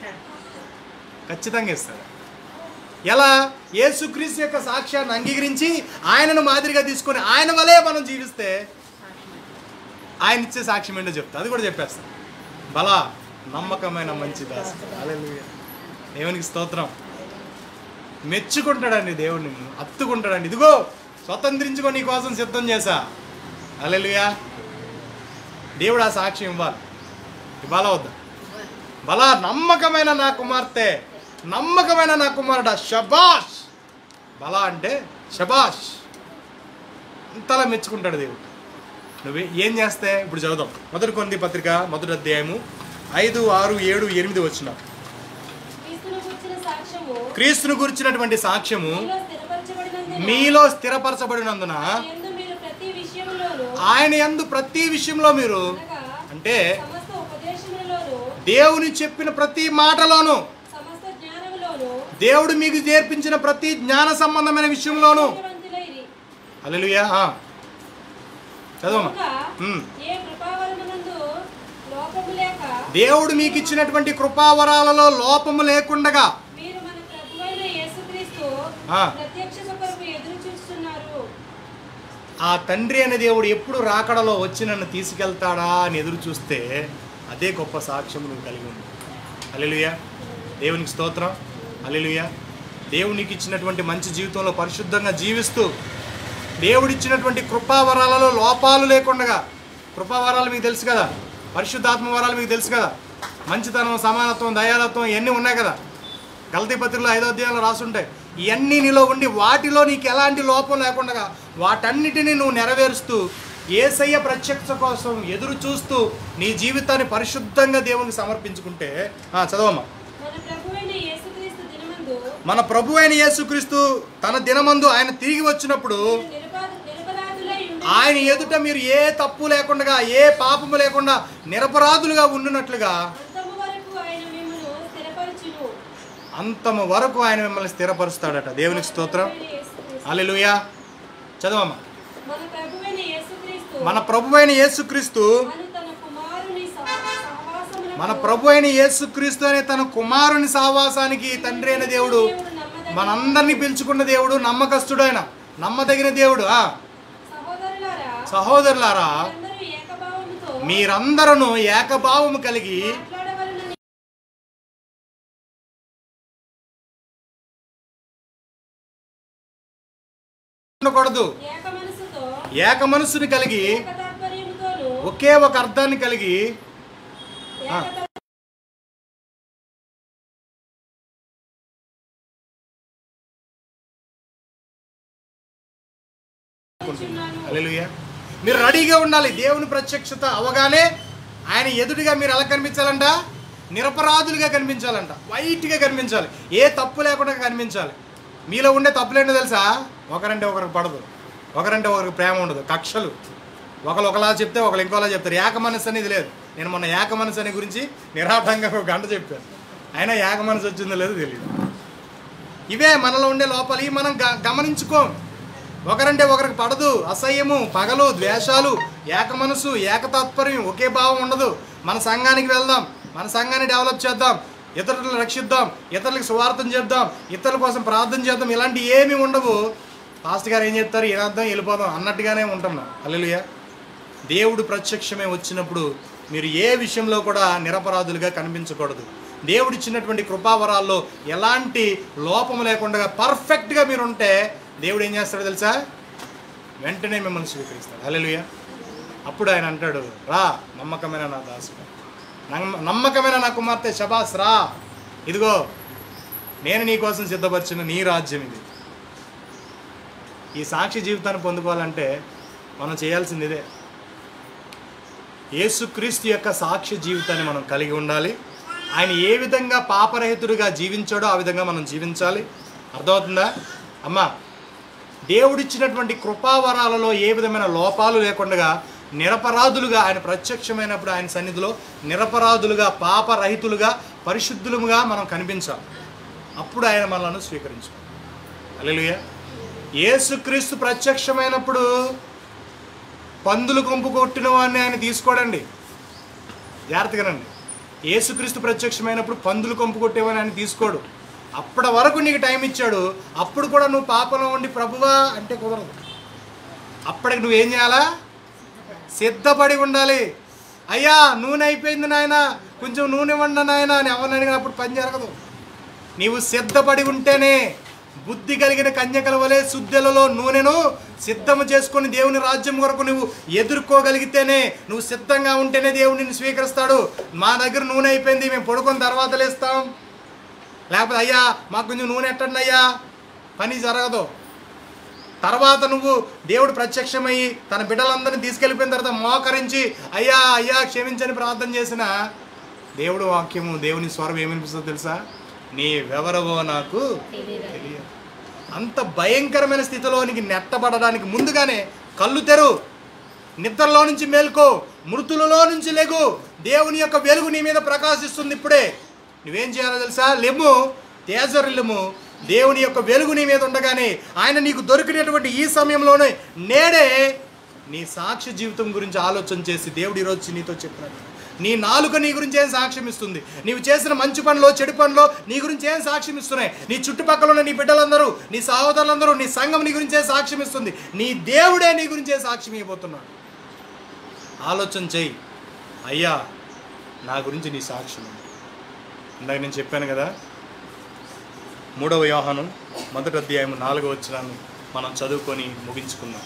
ఖచ్చితంగా ఇస్తాడు ఎలా యేసుక్రీస్తు యొక్క సాక్ష్యాన్ని అంగీకరించి ఆయనను మాదిరిగా తీసుకొని ఆయన వలే మనం జీవిస్తే ఆయన ఇచ్చే సాక్ష్యం ఏంటో చెప్తా అది కూడా చెప్పేస్తా బలా నమ్మకమైన మంచి దాసు హల్లెలూయా. దేవునికి స్తోత్రం మెచ్చుకుంటాడండి దేవుడు నిన్ను అత్తుకుంటాడండి ఇదిగో స్వతంత్రించుకో నీ కోసం సిద్ధం చేశా అలెలుయా దేవుడు ఆ సాక్ష్యం ఇవ్వాలి ఇవ్వాలా వద్దా బలా నమ్మకమైన నా కుమార్తె నమ్మకమైన నా కుమారుడా షబాష్ బలా అంటే షబాష్ ఇంతలా మెచ్చుకుంటాడు దేవుడు నువ్వు ఏం చేస్తే ఇప్పుడు చదువుదాం మొదటి కొన్ని పత్రిక మొదటి అధ్యాయము ఐదు ఆరు ఏడు ఎనిమిది వచ్చిన క్రీస్తును గుర్చిన సాక్ష్యము క్రీస్తును గురించినటువంటి సాక్ష్యము మీలో స్థిరపరచబడినందున మీలో స్థిరపరచబడినందున యందు మీరు ప్రతి విషయములోను ఆయన యందు ప్రతి విషయంలో మీరు అనగా అంటే సమస్త ఉపదేశములలోను దేవుని చెప్పిన ప్రతి మాటలోను సమస్త జ్ఞానములోను దేవుడు మీకు నేర్పించిన ప్రతి జ్ఞాన సంబంధమైన విషయంలోను ఐశ్వర్యవంతులైరి. అల్లెలుయా చదవమ్మా కనుక ఉమ్. ఏ కృపావరమునందు లోపము లేక దేవుడు మీకు ఇచ్చినటువంటి కృపావరాలలో లోపము లేకుండగా మీరు మన ప్రభువైన యేసుక్రీస్తు ఆ. ప్రత్యక్షత కొరకు ఎదురు చూస్తున్నారు ఆ తండ్రి అనే దేవుడు ఎప్పుడు రాకడలో వచ్చి నన్ను తీసుకెళ్తాడా అని ఎదురు చూస్తే అదే గొప్ప సాక్ష్యం నువ్వు కలిగి ఉంది అల్లెలుయా దేవునికి స్తోత్రం అల్లెలుయా దేవునికి ఇచ్చినటువంటి మంచి జీవితంలో పరిశుద్ధంగా జీవిస్తూ దేవుడిచ్చినటువంటి కృపావరాలలో లోపాలు లేకుండా కృపావరాలు మీకు తెలుసు కదా పరిశుద్ధాత్మ వరాలు మీకు తెలుసు కదా మంచితనం సమానత్వం దయాలత్వం ఇవన్నీ ఉన్నాయి కదా గలతీ పత్రికలో ఐదో అధ్యాయంలో రాసుంటాయి ఇవన్నీ నీలో ఉండి వాటిలో నీకు ఎలాంటి లోపం లేకుండా వాటన్నిటిని నువ్వు నెరవేరుస్తూ ఏసయ్య ప్రత్యక్ష కోసం ఎదురు చూస్తూ నీ జీవితాన్ని పరిశుద్ధంగా దేవునికి సమర్పించుకుంటే ఆ, చదవమ్మా మన ప్రభువైన యేసుక్రీస్తు దినమందు మన ప్రభు అయిన యేసుక్రీస్తు తన దినమందు ఆయన తిరిగి వచ్చినప్పుడు మీరు నిరపరాధ నిరపరాధులై ఉండి ఆయన ఎదుట మీరు ఏ తప్పు లేకుండా ఏ పాపము లేకుండా నిరపరాధులుగా ఉండునట్లుగా అంతము వరకు ఆయన మిమ్మల్ని స్థిరపరచును అంతము వరకు ఆయన మిమ్మల్ని స్థిరపరుస్తాడట దేవునికి స్తోత్రం ప్రభువైన యేసుక్రీస్తు. అల్లెలుయా చదవమ్మా మన ప్రభువైన యేసుక్రీస్తు మన ప్రభు అయిన యేసుక్రీస్తు అను తన కుమారుని సహ- సహవాసమునకు మన ప్రభు అయిన యేసుక్రీస్తు అనే తన కుమారుని సావాసానికి తండ్రి అయిన దేవుడు దేవుడు నమ్మదగిన మనందరినీ పిలుచుకున్న దేవుడు నమ్మకస్తుడు ఆయన నమ్మదగిన దేవుడు ఆ సహోదరులారా సహోదరులారా అందరూ ఏకభావముతో మీరందరూ ఏకభావము కలిగి మాట్లాడవలనని ఉండకూడదు ఏక మనసుతో ఏక మనస్సుని కలిగి ఏక తాత్పర్యముతోను ఒకే ఒక అర్థాన్ని కలిగి ఆ. ఏక తలచున్నాను. హల్లెలూయా మీరు రెడీగా ఉండాలి దేవుని ప్రత్యక్షత అవగానే ఆయన ఎదుటిగా మీరు ఎలా కనిపించాలంట నిరపరాధులుగా కనిపించాలంట వైట్గా కనిపించాలి ఏ తప్పు లేకుండా కనిపించాలి మీలో ఉండే తప్పులేంటో తెలుసా ఒకరంటే ఒకరికి పడదు ఒకరంటే ఒకరికి ప్రేమ ఉండదు కక్షలు ఒకరు ఒకలా చెప్తే ఒకరు ఇంకోలా చెప్తారు ఏక మనసు అనేది లేదు నేను మొన్న ఏక మనసు అనే గురించి నిరాటంగా ఒక గంట చెప్పాను అయినా ఏక మనసు వచ్చిందో లేదో తెలియదు ఇవే మనలో ఉండే లోపాలు ఇవి మనం గ- గమనించుకోం ఒకరంటే ఒకరికి పడదు అసహ్యము పగలు ద్వేషాలు ఏక మనసు ఏక తాత్పర్యం ఒకే భావం ఉండదు మన సంఘానికి వెళ్దాం మన సంఘాన్ని డెవలప్ చేద్దాం ఇతరులను రక్షిద్దాం ఇతరులకు స్వార్థం చేద్దాం ఇతరుల కోసం ప్రార్థన చేద్దాం ఇలాంటి ఏమీ ఉండవు పాస్ట్ గారు ఏం చెప్తారు ఏనార్థం వెళ్ళిపోదాం అన్నట్టుగానే ఉంటున్నాం అల్లెలుయా దేవుడు ప్రత్యక్షమే వచ్చినప్పుడు మీరు ఏ విషయంలో కూడా నిరపరాధులుగా కనిపించకూడదు దేవుడిచ్చినటువంటి కృపావరాల్లో ఎలాంటి లోపము లేకుండా పర్ఫెక్ట్గా మీరు ఉంటే దేవుడు ఏం చేస్తాడో తెలుసా వెంటనే మిమ్మల్ని స్వీకరిస్తాడు హల్లెలూయ అప్పుడు ఆయన అంటాడు రా నమ్మకమైన నా దాసుడు నమ్మ- నమ్మకమైన నా కుమార్తె శబాస్ రా ఇదిగో నేను నీ కోసం సిద్ధపరిచిన నీ రాజ్యం ఇది ఈ సాక్షి జీవితాన్ని పొందుకోవాలంటే మనం చేయాల్సింది ఇదే యేసుక్రీస్తు యొక్క సాక్ష్య జీవితాన్ని మనం కలిగి ఉండాలి ఆయన ఏ విధంగా పాపరహితుడిగా జీవించాడో ఆ విధంగా మనం జీవించాలి అర్థమవుతుందా అమ్మా దేవుడిచ్చినటువంటి కృపావరాలలో ఏ విధమైన లోపాలు లేకుండా నిరపరాధులుగా ఆయన ప్రత్యక్షమైనప్పుడు ఆయన సన్నిధిలో నిరపరాధులుగా పాపరహితులుగా పరిశుద్ధులుగా మనం కనిపించాలి అప్పుడు ఆయన మనలను స్వీకరించాలి అల్లెలుయ యేసుక్రీస్తు ప్రత్యక్షమైనప్పుడు పందులు కొంపు కొట్టిన వాడిని ఆయన తీసుకోడండి జాగ్రత్తగానండి యేసుక్రీస్తు ప్రత్యక్షమైనప్పుడు పందులు కొంపు కొట్టేవని ఆయన తీసుకోడు అప్పటి వరకు నీకు టైం ఇచ్చాడు అప్పుడు కూడా నువ్వు పాపంలో ఉండి ప్రభువా అంటే కుదరదు అప్పటికి నువ్వేం చేయాలా సిద్ధపడి ఉండాలి అయ్యా నూనె అయిపోయింది నాయన కొంచెం నూనె ఇవ్వండి నాయన అని ఎవరిని అడిగినప్పుడు పని జరగదు నీవు సిద్ధపడి ఉంటేనే బుద్ధి కలిగిన కన్యకల వలె శుద్ధులలో నూనెను సిద్ధము చేసుకొని దేవుని రాజ్యం కొరకు నువ్వు ఎదుర్కోగలిగితేనే నువ్వు సిద్ధంగా ఉంటేనే దేవుడు నిన్ను స్వీకరిస్తాడు మా దగ్గర నూనె అయిపోయింది మేము పడుకొని తర్వాత లేస్తాం లేకపోతే అయ్యా మాకు కొంచెం నూనె ఎట్టండి అయ్యా పని జరగదు తర్వాత నువ్వు దేవుడు ప్రత్యక్షమయ్యి తన బిడ్డలందరినీ తీసుకెళ్ళిపోయిన తర్వాత మోకరించి అయ్యా అయ్యా క్షమించని ప్రార్థన చేసిన దేవుడు వాక్యము దేవుని స్వరం ఏమనిపిస్తుందో తెలుసా నీవెవరవో నాకు తెలియదు అంత భయంకరమైన స్థితిలోనికి నెట్టబడడానికి ముందుగానే కళ్ళు తెరు నిద్రలో నుంచి మేల్కో మృతులలో నుంచి లెగు దేవుని యొక్క వెలుగు నీ మీద ప్రకాశిస్తుంది ఇప్పుడే నువ్వేం చేయాలో తెలుసా లెమ్ము తేజరిల్లుము దేవుని యొక్క వెలుగు నీ మీద ఉండగానే ఆయన నీకు దొరికినటువంటి ఈ సమయంలోనే నేడే నీ సాక్ష్య జీవితం గురించి ఆలోచన చేసి దేవుడు ఈరోజు నీతో చెప్పినట్టు నీ నాలుక నీ గురించి ఏం సాక్ష్యం ఇస్తుంది నీవు చేసిన మంచి పనిలో చెడు పనిలో నీ గురించి ఏం సాక్ష్యం ఇస్తున్నాయి నీ చుట్టుపక్కల ఉన్న నీ బిడ్డలందరూ నీ సహోదరులందరూ నీ సంఘం నీ గురించి ఏం సాక్ష్యం ఇస్తుంది నీ దేవుడే నీ గురించి ఏం సాక్ష్యం ఇవ్వబోతున్నాడు ఆలోచన చెయ్యి అయ్యా నా గురించి నీ సాక్ష్యం ఉంది. ఇందాక నేను చెప్పాను కదా మూడవ యోహాను మొదటి అధ్యాయం నాలుగో వచ్చినాను మనం చదువుకొని ముగించుకుందాం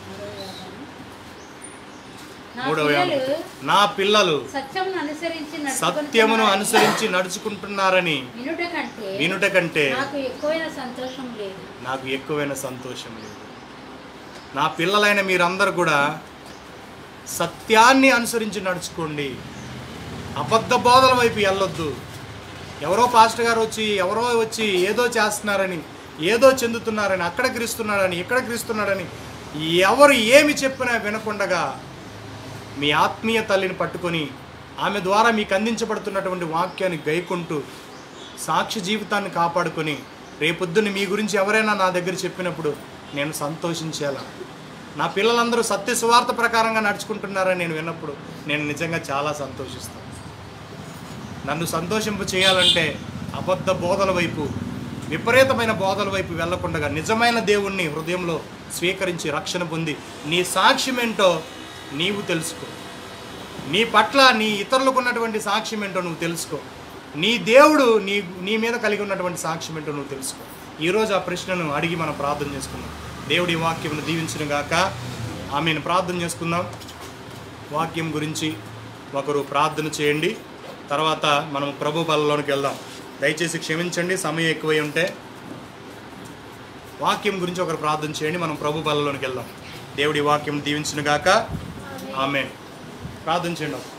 నా మూడవ పిల్లలు యోహాను. నా పిల్లలు సత్యమును అనుసరించి సత్యమును అనుసరించి నడుచుకుంటున్నారని వినుట కంటే వినుట కంటే నాకు ఎక్కువైన సంతోషం లేదు నాకు ఎక్కువైన సంతోషం లేదు నా పిల్లలైన మీరందరూ కూడా సత్యాన్ని అనుసరించి నడుచుకోండి అబద్ధ బోధల వైపు వెళ్ళొద్దు ఎవరో పాస్టర్ గారు వచ్చి ఎవరో వచ్చి ఏదో చేస్తున్నారని ఏదో చెందుతున్నారని అక్కడ క్రీస్తున్నాడని ఇక్కడ క్రీస్తున్నాడని ఎవరు ఏమి చెప్పినా వినకుండగా మీ ఆత్మీయ తల్లిని పట్టుకొని ఆమె ద్వారా మీకు అందించబడుతున్నటువంటి వాక్యాన్ని గైకుంటూ సాక్షి జీవితాన్ని కాపాడుకొని రేపొద్దున మీ గురించి ఎవరైనా నా దగ్గర చెప్పినప్పుడు నేను సంతోషించేలా నా పిల్లలందరూ సత్య సువార్త ప్రకారంగా నడుచుకుంటున్నారని నేను విన్నప్పుడు నేను నిజంగా చాలా సంతోషిస్తాను నన్ను సంతోషింప చేయాలంటే అబద్ధ బోధల వైపు విపరీతమైన బోధల వైపు వెళ్లకుండా నిజమైన దేవుణ్ణి హృదయంలో స్వీకరించి రక్షణ పొంది నీ సాక్ష్యం ఏంటో నీవు తెలుసుకో నీ పట్ల నీ ఇతరులకు ఉన్నటువంటి సాక్ష్యం ఏంటో నువ్వు తెలుసుకో నీ దేవుడు నీ నీ మీద కలిగి ఉన్నటువంటి సాక్ష్యం ఏంటో నువ్వు తెలుసుకో ఈరోజు ఆ ప్రశ్నను అడిగి మనం ప్రార్థన చేసుకుందాం దేవుడి వాక్యమును దీవించిన గాక ఆమెను ప్రార్థన చేసుకుందాం వాక్యం గురించి ఒకరు ప్రార్థన చేయండి తర్వాత మనం ప్రభు బలలోనికి వెళ్దాం దయచేసి క్షమించండి సమయం ఎక్కువై ఉంటే వాక్యం గురించి ఒకరు ప్రార్థన చేయండి మనం ప్రభు బలలోనికి వెళ్దాం దేవుడి వాక్యం దీవించిన గాక ఆమె ప్రార్థన చేయండి